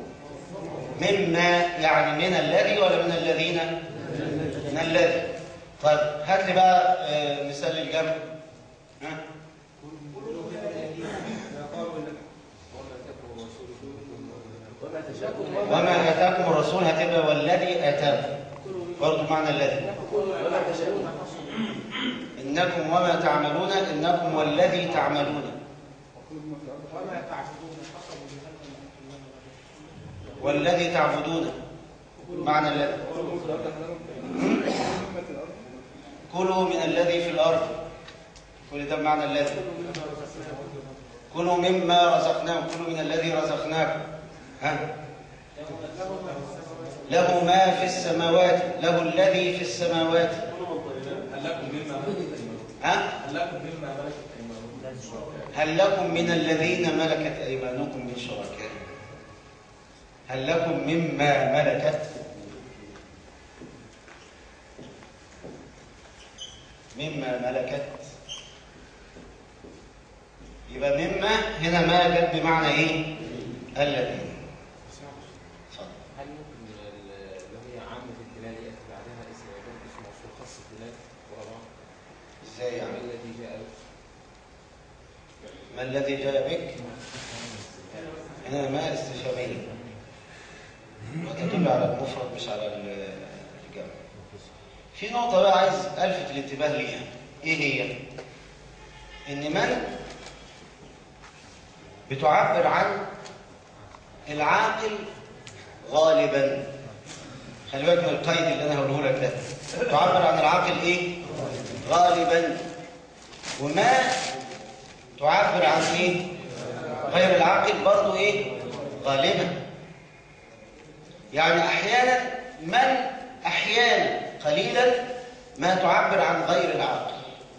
S2: مما يعني من الذي ولا من الذين من الذي طيب هات لي بقى آه، مثال للجمع ها وما اتاكم الرسول هتبقى والذي اتاكم برضه معنى الذي انكم وما تعملون انكم والذي تعملون والذي تعبدون معنى الذي كلوا من الذي في الارض كل ده معنى الذي كلوا مما رزقناكم كلوا من الذي رزقناكم ها له ما في السماوات له الذي في السماوات ها هل لكم من الذين ملكت ايمانكم من شركاء هل لكم مما ملكت مما ملكت يبقى مما هنا ما جت بمعنى ايه الذين اتفضل.
S12: هل ممكن ال- اللي هي عامة الدلال يأتي بعدها اسم يكون اسم موصول خاص الدلال ورا بعض؟
S2: ازاي يعني
S12: الذي جاء به.
S2: ما الذي جاء بك هنا ما استفهامية وتدل على المفرد مش على ال- الجمع في نقطة بقى عايز ألفت الانتباه ليها إيه هي؟ إن من بتعبر عن العاقل غالبا خلي بالك من القيد اللي أنا هقوله لك ده تعبر عن العاقل إيه؟ غالبا وما تعبر عن ايه غير العاقل برضو ايه غالبا يعني احيانا من احيانا قليلا ما تعبر عن غير العاقل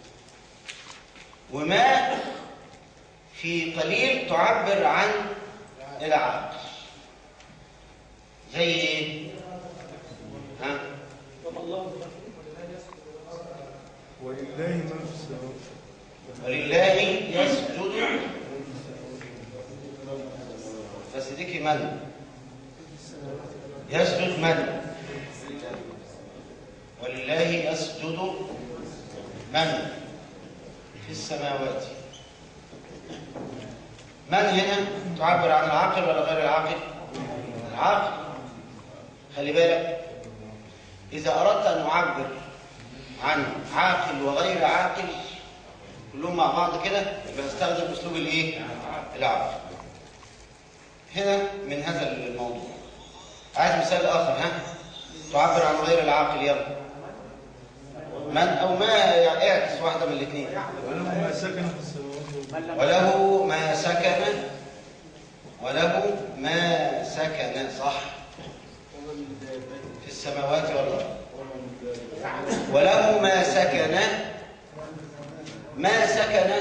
S2: وما في قليل تعبر عن العاقل زي ايه ها
S13: ولله ما في السماوات
S2: ولله يسجد بس ديكي من يسجد من ولله يسجد من في السماوات من هنا تعبر عن العاقل ولا غير العاقل العاقل خلي بالك إذا أردت أن أعبر عن عاقل وغير عاقل كلهم مع بعض كده يبقى استخدم أسلوب الإيه؟ العقل هنا من هذا الموضوع عايز مثال آخر ها تعبر عن غير العاقل يلا من أو ما يعني اعكس واحدة من الاثنين
S13: وله ما سكن في السماوات
S2: وله ما سكن وله ما سكن صح في السماوات والأرض وله ما سكن ما سكن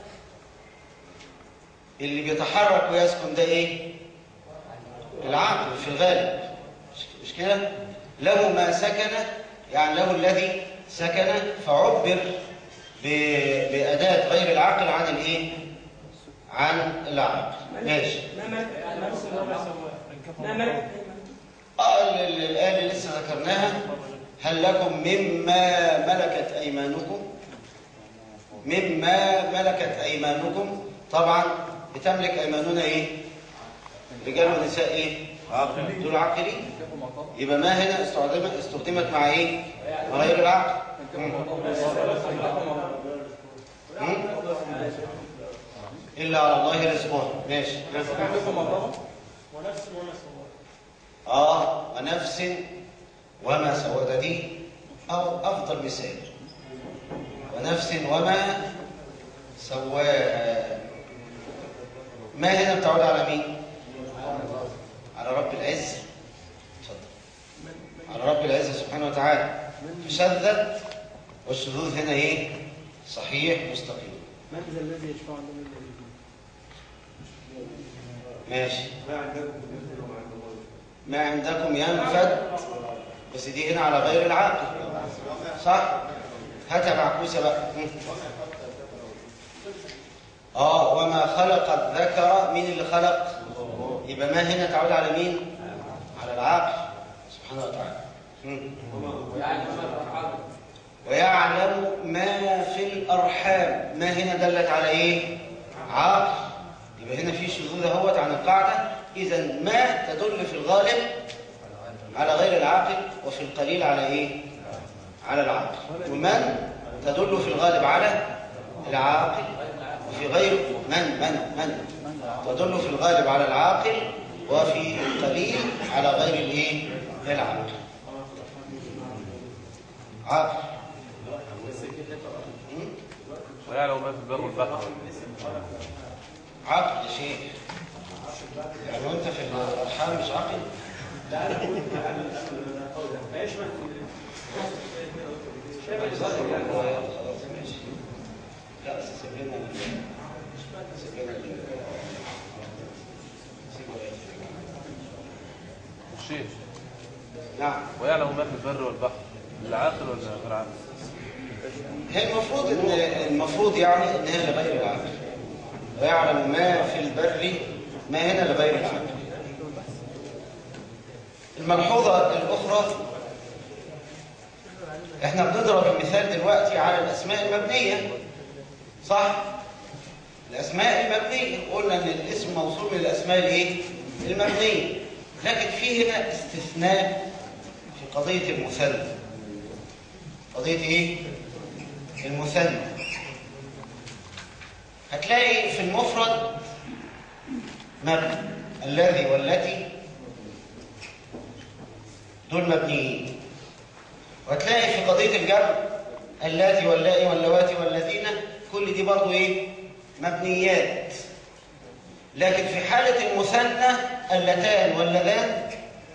S2: اللي بيتحرك ويسكن ده ايه العقل في الغالب مش- مش كده له ما سكن يعني له الذي سكن فعبر ب- بأداة غير العقل عن الايه عن العقل ماشي
S6: ما ملك ما ملك
S2: آه، ال- ال- الآية اللي لسه ذكرناها هل لكم مما ملكت أيمانكم مما ملكت أيمانكم طبعا بتملك أيماننا إيه رجال ونساء إيه عاقل دول عاقلين يبقى ما هنا استخدمت استخدمت مع إيه مع غير العقل مم. مم؟ إلا على الله رزقها ماشي
S6: ونفس وما سواه
S2: آه ونفس وما سوى ده دي أو أفضل مثال ونفس وما سواها ما هنا بتعود على مين؟ على رب العزة اتفضل على رب العزة سبحانه وتعالى فشذت والشذوذ هنا ايه؟ صحيح مستقيم
S10: من ذا الذي يشفع عنده من
S2: ماشي ما عندكم ينفد بس دي هنا على غير العاقل صح هاتها معكوسه بقى مم. اه وما خلق الذكر مين اللي خلق يبقى ما هنا تعود على مين على العاقل سبحانه وتعالى مم. ويعلم ما في الارحام ما هنا دلت على ايه عاقل يبقى هنا في شذوذ اهوت عن القاعده اذا ما تدل في الغالب على غير العاقل وفي القليل على ايه على العاقل ومن تدل في الغالب على العاقل وفي غير من من من تدل في الغالب على العاقل وفي القليل على غير الايه العاقل عاقل
S5: ويعلم ما في البر والبحر
S2: عقل يا شيخ يعني وانت في الارحام مش عاقل لا بس سيب لنا ال- سيب لنا ال- سيب لنا ال-
S5: الشيخ
S2: نعم
S5: ويعلم ما في البر والبحر العاقل ولا غير عاقل
S2: هي المفروض ان المفروض يعني ان هي لغير العاقل ويعلم ما في البر ما هنا لغير العاقل الملحوظة الأخرى احنا بنضرب المثال دلوقتي على الأسماء المبنية صح؟ الأسماء المبنية قلنا إن الاسم موصول من الأسماء الإيه؟ المبنية لكن في هنا استثناء في قضية المثنى قضية إيه؟ المثنى هتلاقي في المفرد مبني الذي والتي دول مبنيين وهتلاقي في قضية الجمع اللاتي واللائي واللواتي والذين كل دي برضو ايه مبنيات لكن في حالة المثنى اللتان واللذان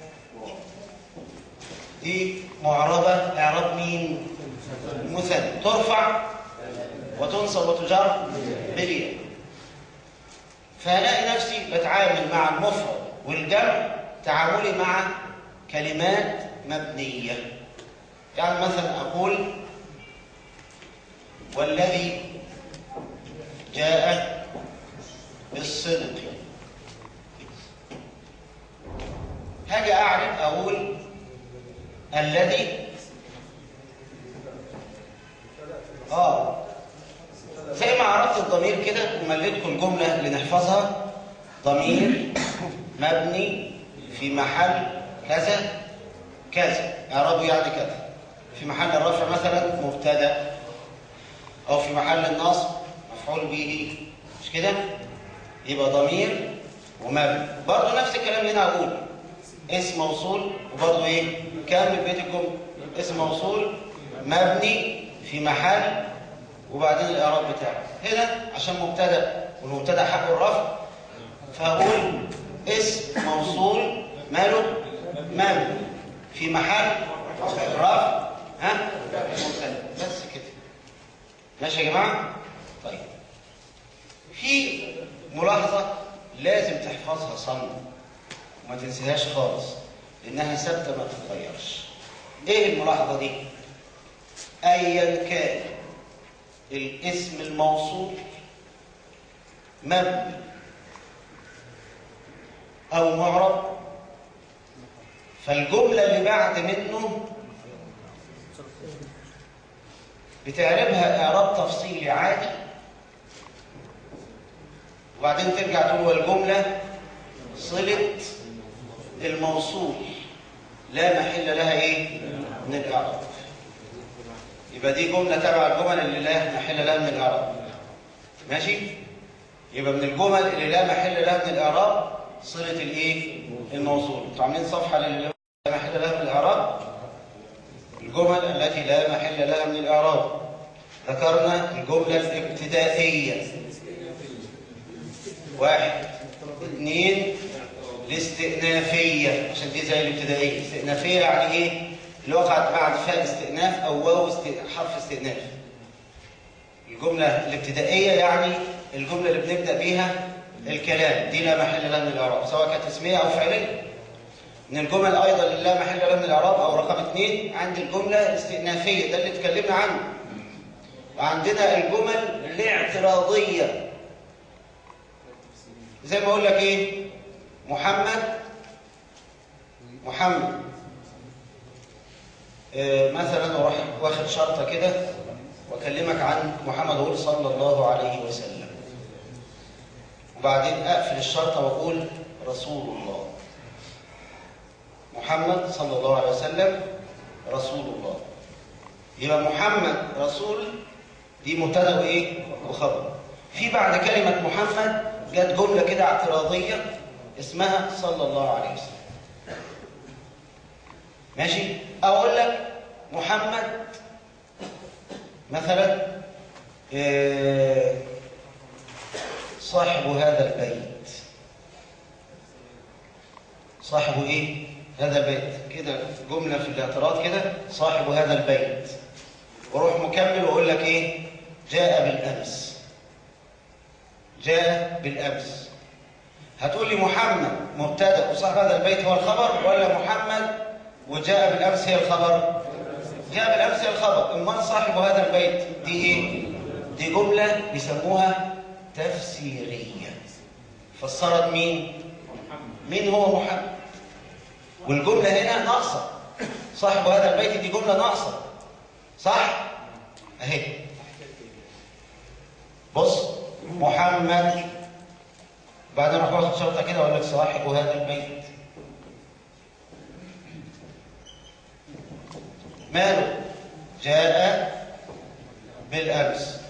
S2: دي معربة اعراب مين المثنى ترفع وتنصب وتجر بالياء فهلاقي نفسي بتعامل مع المفرد والجمع تعاملي مع كلمات مبنية يعني مثلا أقول والذي جاء بالصدق هاجي أعرف أقول الذي آه زي ما عرفت الضمير كده ومليتكم الجملة اللي نحفظها ضمير مبني في محل كذا كذا اعرابه يعني كذا في محل الرفع مثلا مبتدا او في محل النصب مفعول به مش كده يبقى ضمير ومبني برضه نفس الكلام هنا هقول اسم موصول وبرضه ايه كامل بيت الجمله اسم موصول مبني في محل وبعدين الاعراب بتاعه هنا عشان مبتدا والمبتدا حقه الرفع فهقول اسم موصول ماله مبني في محل رفع ها مبتدا بس كده ماشي يا جماعه طيب في ملاحظه لازم تحفظها صم وما تنسيهاش خالص لانها ثابته ما تتغيرش ايه الملاحظه دي ايا كان الاسم الموصول مبني او معرب فالجمله اللي بعد منه بتعربها اعراب تفصيلي عادي وبعدين ترجع تقول والجمله صله الموصول لا محل لها ايه من الاعراب يبقى دي جمله تبع الجمل اللي لا محل لها من الاعراب ماشي يبقى من الجمل اللي لا محل لها من الاعراب صله الايه الموصول انتوا عاملين صفحه للي لا محل لها من الاعراب الجمل التي لا محل لها من الاعراب ذكرنا الجمله الابتدائيه واحد اثنين الاستئنافيه عشان دي زي الابتدائيه استئنافيه يعني ايه اللي وقعت بعد فاء استئناف او واو است... حرف استئناف الجمله الابتدائيه يعني الجمله اللي بنبدا بيها الكلام دي لا محل لها من الاعراب سواء كانت اسميه او فعليه من الجمل ايضا اللي لا محل لها من الاعراب او رقم اثنين عندي الجمله الاستئنافيه ده اللي اتكلمنا عنه وعندنا الجمل الاعتراضيه زي ما اقول لك ايه محمد محمد آه مثلا اروح واخد شرطه كده واكلمك عن محمد اقول صلى الله عليه وسلم وبعدين اقفل الشرطه واقول رسول الله محمد صلى الله عليه وسلم رسول الله يبقى محمد رسول دي مبتدا وايه وخبر في بعد كلمه محمد جت جمله كده اعتراضيه اسمها صلى الله عليه وسلم ماشي اقول لك محمد مثلا إيه صاحب هذا البيت صاحب ايه هذا البيت كده جمله في الاعتراض كده صاحب هذا البيت واروح مكمل واقول لك ايه جاء بالامس جاء بالامس هتقول لي محمد مبتدا وصاحب هذا البيت هو الخبر ولا محمد وجاء بالامس هي الخبر جاء بالامس هي الخبر امال صاحب هذا البيت دي ايه دي جمله بيسموها تفسيريه فسرت مين مين هو محمد والجمله هنا ناقصه صاحب هذا البيت دي جمله ناقصه صح اهي بص محمد بعدين اروح واخد شرطه كده واقول لك صاحب هذا البيت ماله جاء بالامس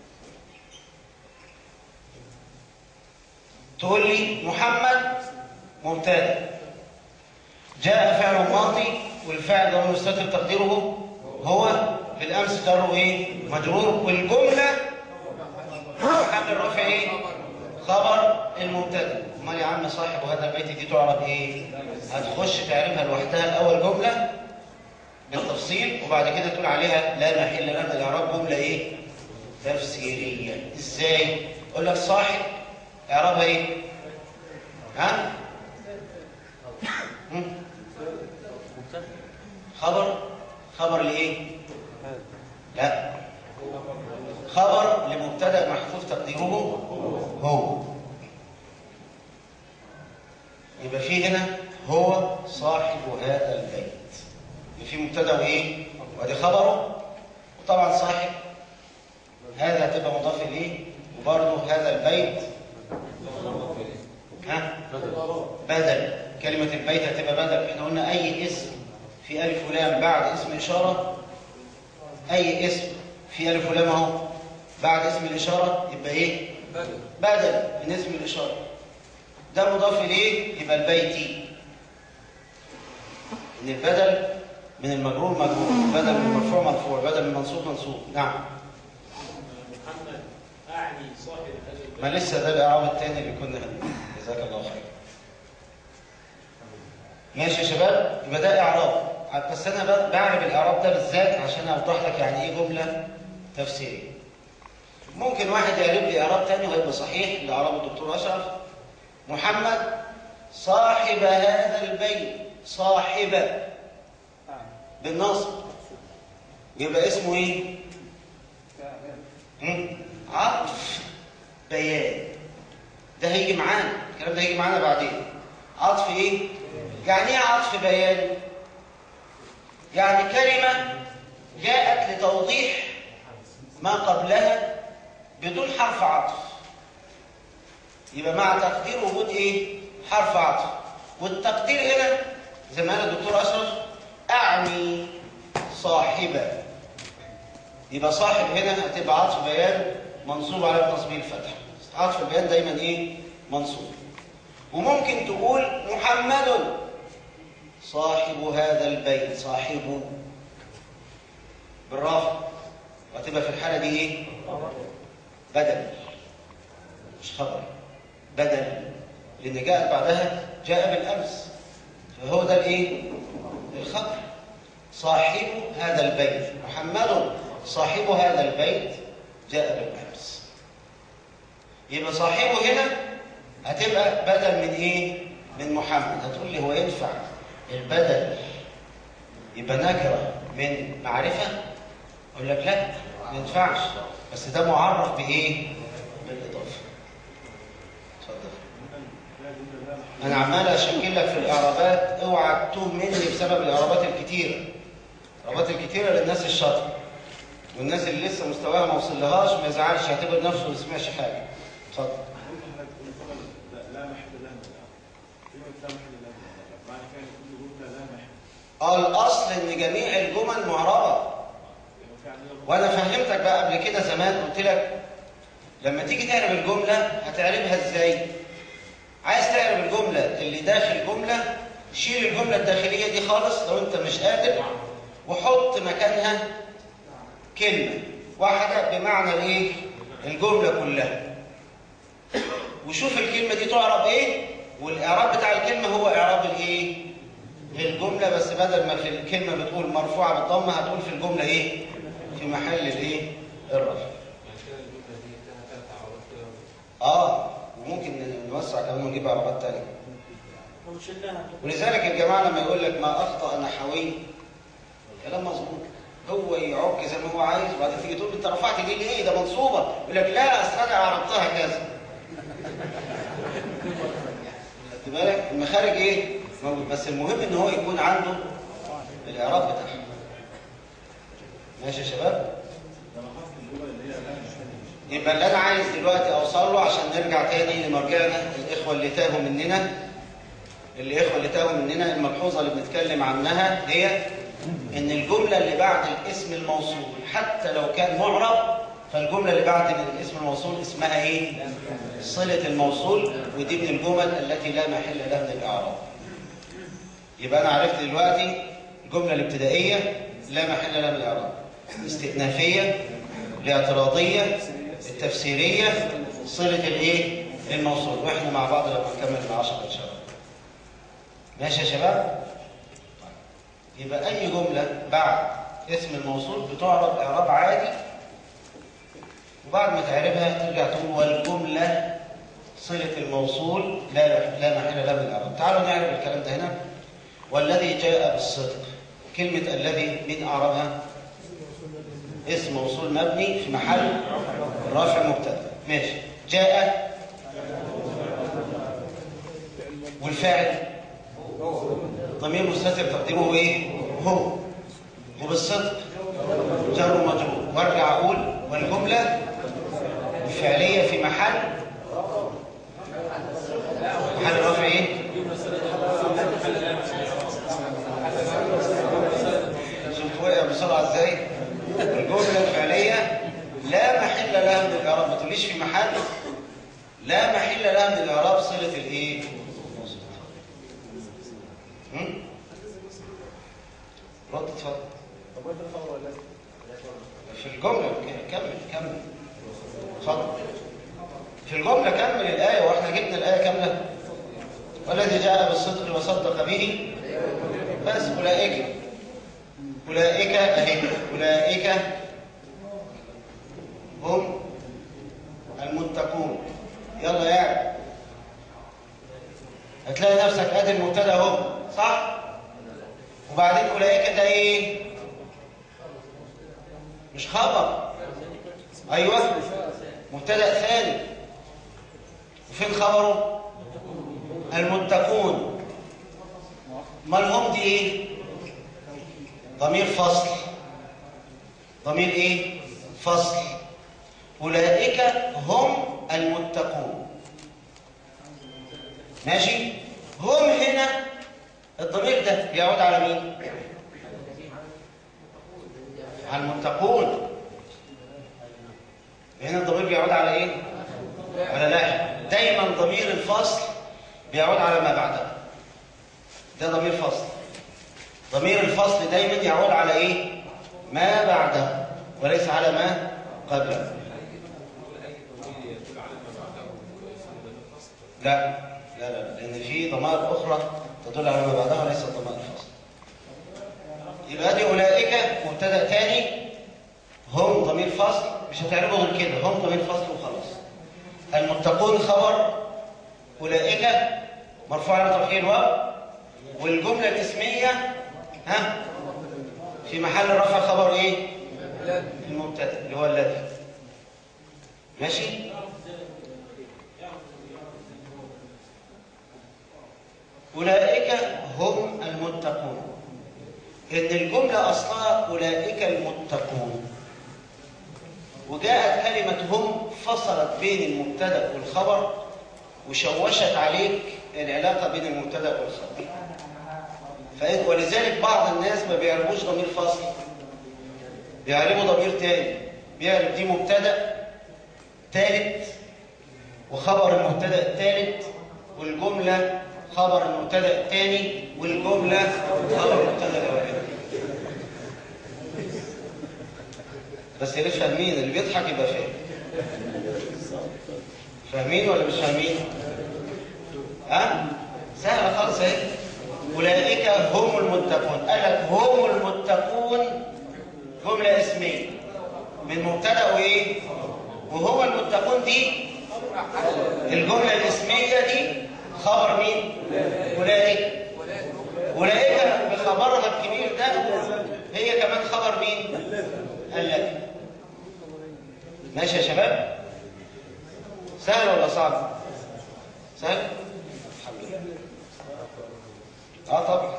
S2: تقول لي محمد مبتدا جاء فعل ماضي والفعل ده مستتر تقديره هو بالامس جره ايه مجرور والجمله محل الرفع ايه خبر المبتدا امال يا عم صاحب هذا البيت دي تعرف ايه هتخش تعرفها لوحدها الاول جمله بالتفصيل وبعد كده تقول عليها لا محل لها من الاعراب جمله ايه تفسيريه ازاي اقول لك صاحب اعرابها ايه ها هم؟ خبر خبر لايه لا خبر لمبتدا محذوف تقديره هو يبقى في هنا هو صاحب هذا البيت يبقى في مبتدا وايه وادي خبره وطبعا صاحب هذا هتبقى مضاف اليه وبرضه هذا البيت ها بدل كلمه البيت هتبقى بدل احنا قلنا اي اسم في ألف ولام بعد اسم الإشارة أي اسم في ألف ولام أهو بعد اسم الإشارة يبقى إيه؟
S5: بدل
S2: بدل من اسم الإشارة ده مضاف إليه يبقى البيتي إن البدل من المجرور مجرور بدل من المرفوع مرفوع بدل من المنصوب منصوب نعم
S11: محمد اعني صاحب هذا البيت
S2: ما لسه ده الإعراب التاني اللي كنا جزاك الله خير ماشي يا شباب يبقى ده إعراب بس أنا ب- بعرف الإعراب ده بالذات عشان أوضح لك يعني إيه جملة تفسيرية ممكن واحد يعرب لي إعراب تاني ويبقى صحيح اللي أعربه الدكتور أشرف محمد صاحب هذا البيت صاحب بالنصب يبقى اسمه ايه مم؟ عطف بيان ده هيجي معانا الكلام ده هيجي معانا بعدين عطف ايه يعني ايه عطف بيان يعني كلمه جاءت لتوضيح ما قبلها بدون حرف عطف يبقى مع تقدير وجود ايه حرف عطف والتقدير هنا زي ما قال الدكتور اشرف اعني صاحبه يبقى صاحب هنا هتبقى عطف بيان منصوب على تصبيح الفتح عطف البيان دايما ايه منصوب وممكن تقول محمد صاحب هذا البيت صاحبه بالرفع وهتبقى في الحاله دي ايه بدل مش خبر بدل لان جاء بعدها جاء بالامس فهو ده الايه الخبر صاحب هذا البيت محمد صاحب هذا البيت جاء بالامس يبقى صاحبه هنا هتبقى بدل من ايه من محمد هتقول لي هو ينفع البدل يبقى نكره من معرفه اقول لك لا ما ينفعش بس ده معرف بايه بالاضافه اتفضل انا عمال اشكل لك في الاعرابات اوعى تتوه مني بسبب الاعرابات الكتيره الاعرابات الكتيره للناس الشاطره والناس اللي لسه مستواها ما وصلهاش ما يزعلش يعتبر نفسه ما سمعش حاجه اتفضل
S13: لا لا محل لها من الأمر. كلمة لا محل لها من الأمر. معنى كان كل جملة لا محل
S2: اه الاصل ان جميع الجمل معربه وانا فهمتك بقى قبل كده زمان قلت لك لما تيجي تعرب الجمله هتعربها ازاي عايز تعرب الجمله اللي داخل جمله شيل الجمله الداخليه دي خالص لو انت مش قادر وحط مكانها كلمه واحده بمعنى الايه الجمله كلها وشوف الكلمه دي تعرب ايه والاعراب بتاع الكلمه هو اعراب الايه الجمله بس بدل ما في الكلمه بتقول مرفوعه بالضمه هتقول في الجمله ايه في محل الايه الرفع اه وممكن نوسع كمان ونجيب اعرابات تانية
S6: ونشلها
S2: ولذلك الجماعه لما يقول لك ما اخطا نحوي كلام مظبوط هو يعك زي ما هو عايز وبعدين تيجي تقول له انت رفعت دي ليه ده منصوبه يقول لك لا اصل انا عرفتها كذا خدت بالك المخارج ايه موجود بس المهم ان هو يكون عنده الاعراب بتاعها ماشي يا شباب يبقى اللي انا عايز دلوقتي اوصل له عشان نرجع تاني لمرجعنا الاخوه اللي تاهوا مننا الاخوه اللي تاهوا مننا الملحوظه اللي بنتكلم عنها هي ان الجمله اللي بعد الاسم الموصول حتى لو كان معرب فالجمله اللي بعد الاسم الموصول اسمها ايه صله الموصول ودي من الجمل التي لا محل لها من الاعراب يبقى انا عرفت دلوقتي الجمله الابتدائيه لا محل لها من الاعراب استئنافيه الاعتراضيه التفسيريه صله الايه الموصول واحنا مع بعض لما نكمل العشرة ان شاء الله ماشي يا شباب يبقى اي جمله بعد اسم الموصول بتعرب اعراب عادي وبعد ما تعربها ترجع تقول والجمله صله الموصول لا لا محل لها من الاعراب تعالوا نعرف الكلام ده هنا والذي جاء بالصدق كلمه الذي من اعرابها اسم موصول مبني في محل رافع مبتدا ماشي جاء والفاعل ضمير مستتر تقديمه ايه هو وبالصدق جر ومجرور وارجع اقول والجمله الفعليه في محل محل رفع ايه بسرعة ازاي الجملة الفعلية لا محل لها من الإعراب ما تقوليش في محل لا محل لها من الإعراب صلة الإيه هم؟ رد اتفضل
S9: طب وانت الخبر ولا
S2: في الجملة ك- كمل كمل اتفضل في الجملة كمل الآية واحنا جبنا الآية كاملة والذي جاء بالصدق وصدق به بس أولئك أولئك أهي أولئك هم المتقون يلا يعني هتلاقي نفسك ادي المبتدا اهو صح وبعدين اولئك ده ايه مش خبر ايوه مبتدا ثاني وفين خبره المتقون امال هم دي ايه ضمير فصل ضمير ايه فصل اولئك هم المتقون ماشي هم هنا الضمير ده بيعود على مين على المتقون هنا الضمير بيعود على ايه على لا دايما ضمير الفصل بيعود على ما بعده ده ضمير فصل ضمير الفصل دايما يعود على ايه ما بعده وليس على ما قبله لا لا لا لان في ضمائر اخرى تدل على ما بعدها وليست ضمائر الفصل يبقى دي اولئك مبتدا ثاني هم ضمير فصل مش هتعرفوا غير كده هم ضمير فصل وخلاص المتقون خبر اولئك مرفوع على ترفيع الواو والجمله الاسميه ها في محل رفع خبر ايه المبتدا اللي هو الذي ماشي أولئك هم المتقون إن الجملة أصلها أولئك المتقون وجاءت كلمة هم فصلت بين المبتدأ والخبر وشوشت عليك العلاقة بين المبتدأ والخبر فإذ- ولذلك بعض الناس ما بيعرفوش ضمير فصل بيعرفوا ضمير تاني بيعرف دي مبتدأ ثالث وخبر المبتدأ الثالث والجملة خبر المبتدا الثاني والجمله خبر المبتدا الاولاني بس يا ريت فاهمين اللي بيضحك يبقى فاهم فاهمين ولا مش فاهمين ها سهله خالص اهي اولئك هم المتقون قال لك هم المتقون جمله اسميه من مبتدا وايه وهو المتقون دي الجمله الاسميه دي خبر مين اولئك اولئك بخبرها الكبير ده هي كمان خبر مين الذي ماشي يا شباب سهل ولا صعب سهل الحمد لله اه طبعا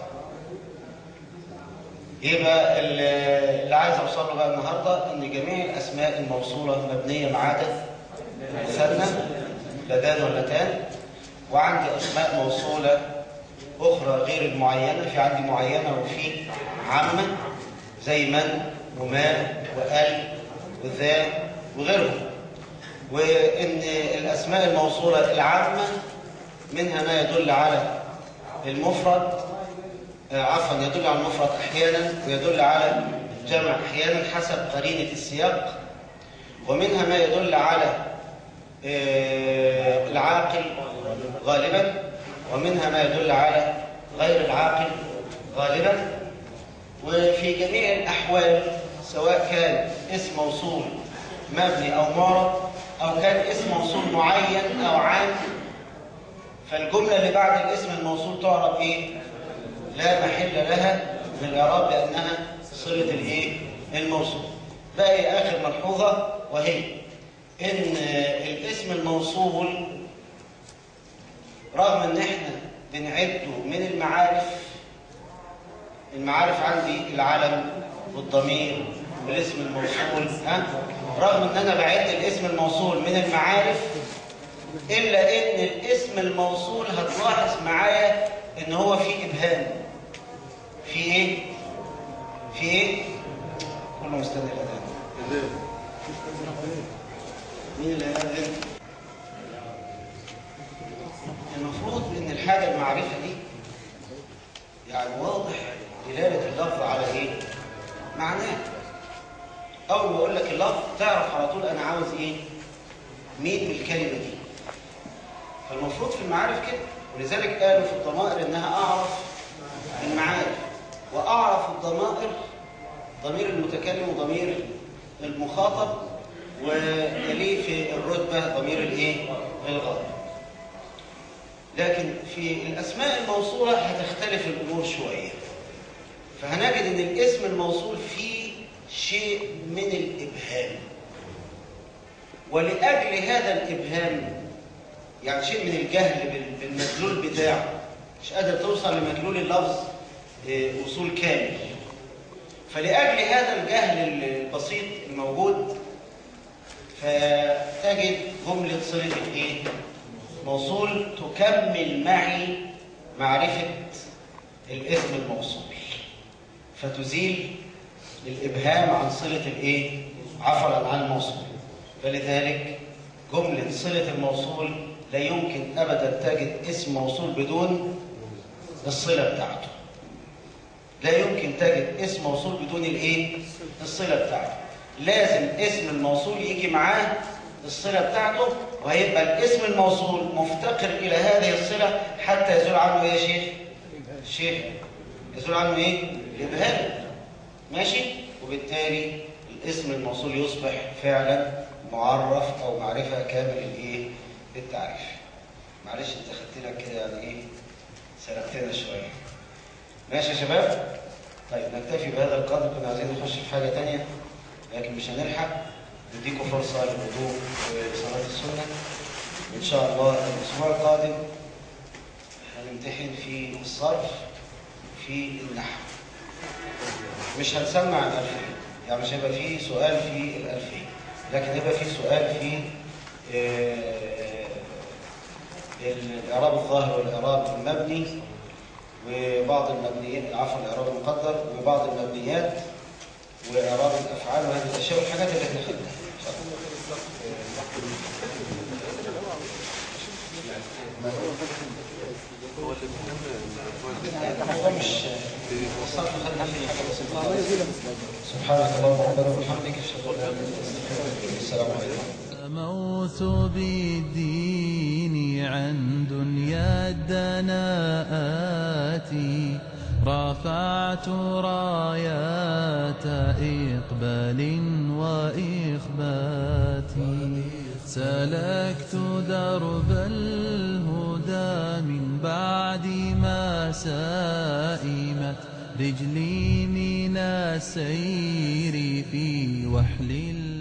S2: يبقى اللي اللي عايز اوصل له بقى النهارده ان جميع الاسماء الموصوله مبنيه ما عدا مثنى لا دال ولا تان وعندي اسماء موصوله اخرى غير المعينه في عندي معينه وفي عامه زي من وما وال وذا وغيرهم وان الاسماء الموصوله العامه منها ما يدل على المفرد آه، عفوا يدل على المفرد احيانا ويدل على الجمع احيانا حسب قرينه السياق ومنها ما يدل على آه، العاقل غالبا ومنها ما يدل على غير العاقل غالبا وفي جميع الأحوال سواء كان اسم موصول مبني أو معرب أو كان اسم موصول معين أو عام فالجملة اللي بعد الاسم الموصول تعرف إيه؟ لا محل لها من الإعراب لأنها صلة الإيه؟ الموصول باقي آخر ملحوظة وهي إن الاسم الموصول رغم إن إحنا بنعده من المعارف المعارف عندي العلم والضمير والاسم الموصول ها رغم ان انا بعد الاسم الموصول من المعارف الا ان الاسم الموصول هتلاحظ معايا ان هو فيه ابهام في ايه في ايه ولا مستني الأذان؟ مين اللي هيأذن؟ المفروض ان الحاجة المعرفة دي يعني واضح دلالة اللفظ على ايه؟ معناه اول ما اقول لك اللفظ تعرف على طول انا عاوز ايه؟ مين بالكلمة دي فالمفروض في المعارف كده ولذلك قالوا في الضمائر انها اعرف المعارف واعرف الضمائر ضمير المتكلم وضمير المخاطب ويليه في الرتبة ضمير الايه؟ الغائب لكن في الأسماء الموصولة هتختلف الأمور شوية فهنجد أن الاسم الموصول فيه شيء من الإبهام ولأجل هذا الإبهام يعني شيء من الجهل بال- بالمدلول بتاعه مش قادر توصل لمدلول اللفظ آه، وصول كامل فلأجل هذا الجهل البسيط الموجود فتجد جملة صلة الإيه؟ موصول تكمل معي معرفة الاسم الموصول فتزيل الإبهام عن صلة الإيه؟ عفوا عن الموصول فلذلك جملة صلة الموصول لا يمكن أبدا تجد اسم موصول بدون الصلة بتاعته لا يمكن تجد اسم موصول بدون الإيه؟ الصلة بتاعته لازم اسم الموصول يجي معاه الصلة بتاعته وهيبقى الاسم الموصول مفتقر إلى هذه الصلة حتى يزول عنه إيه يا شيخ؟ شيخ يزول عنه إيه؟ الإبهام ماشي؟ وبالتالي الاسم الموصول يصبح فعلا معرف أو معرفة كامل الإيه؟ التعريف معلش أنت خدت لك كده يعني إيه؟ سرقتنا شوية ماشي يا شباب؟ طيب نكتفي بهذا القدر كنا عايزين نخش في حاجة تانية لكن مش هنلحق نديكم فرصة للوضوء وصلاة السنة إن شاء الله الأسبوع القادم هنمتحن في الصرف في النحو مش هنسمع الألفية يعني مش هيبقى فيه سؤال في الألفية لكن هيبقى فيه سؤال في آه، الإعراب الظاهر والإعراب المبني وبعض المبنيات عفوا الإعراب المقدر وبعض المبنيات وإعراب الأفعال وهذه الأشياء والحاجات اللي احنا خدناها إن شاء الله. مش وصلنا خدنا فيه حاجة بسيطة. سبحانك اللهم ربنا وبحمدك اشهد ان لا اله الا انت استغفرك السلام عليكم
S14: موت بالدين عن دنيا الدناءات رفعت رايات إقبال وإخبات سلكت درب الهدى من بعد ما سائمت رجلي من السير في وحل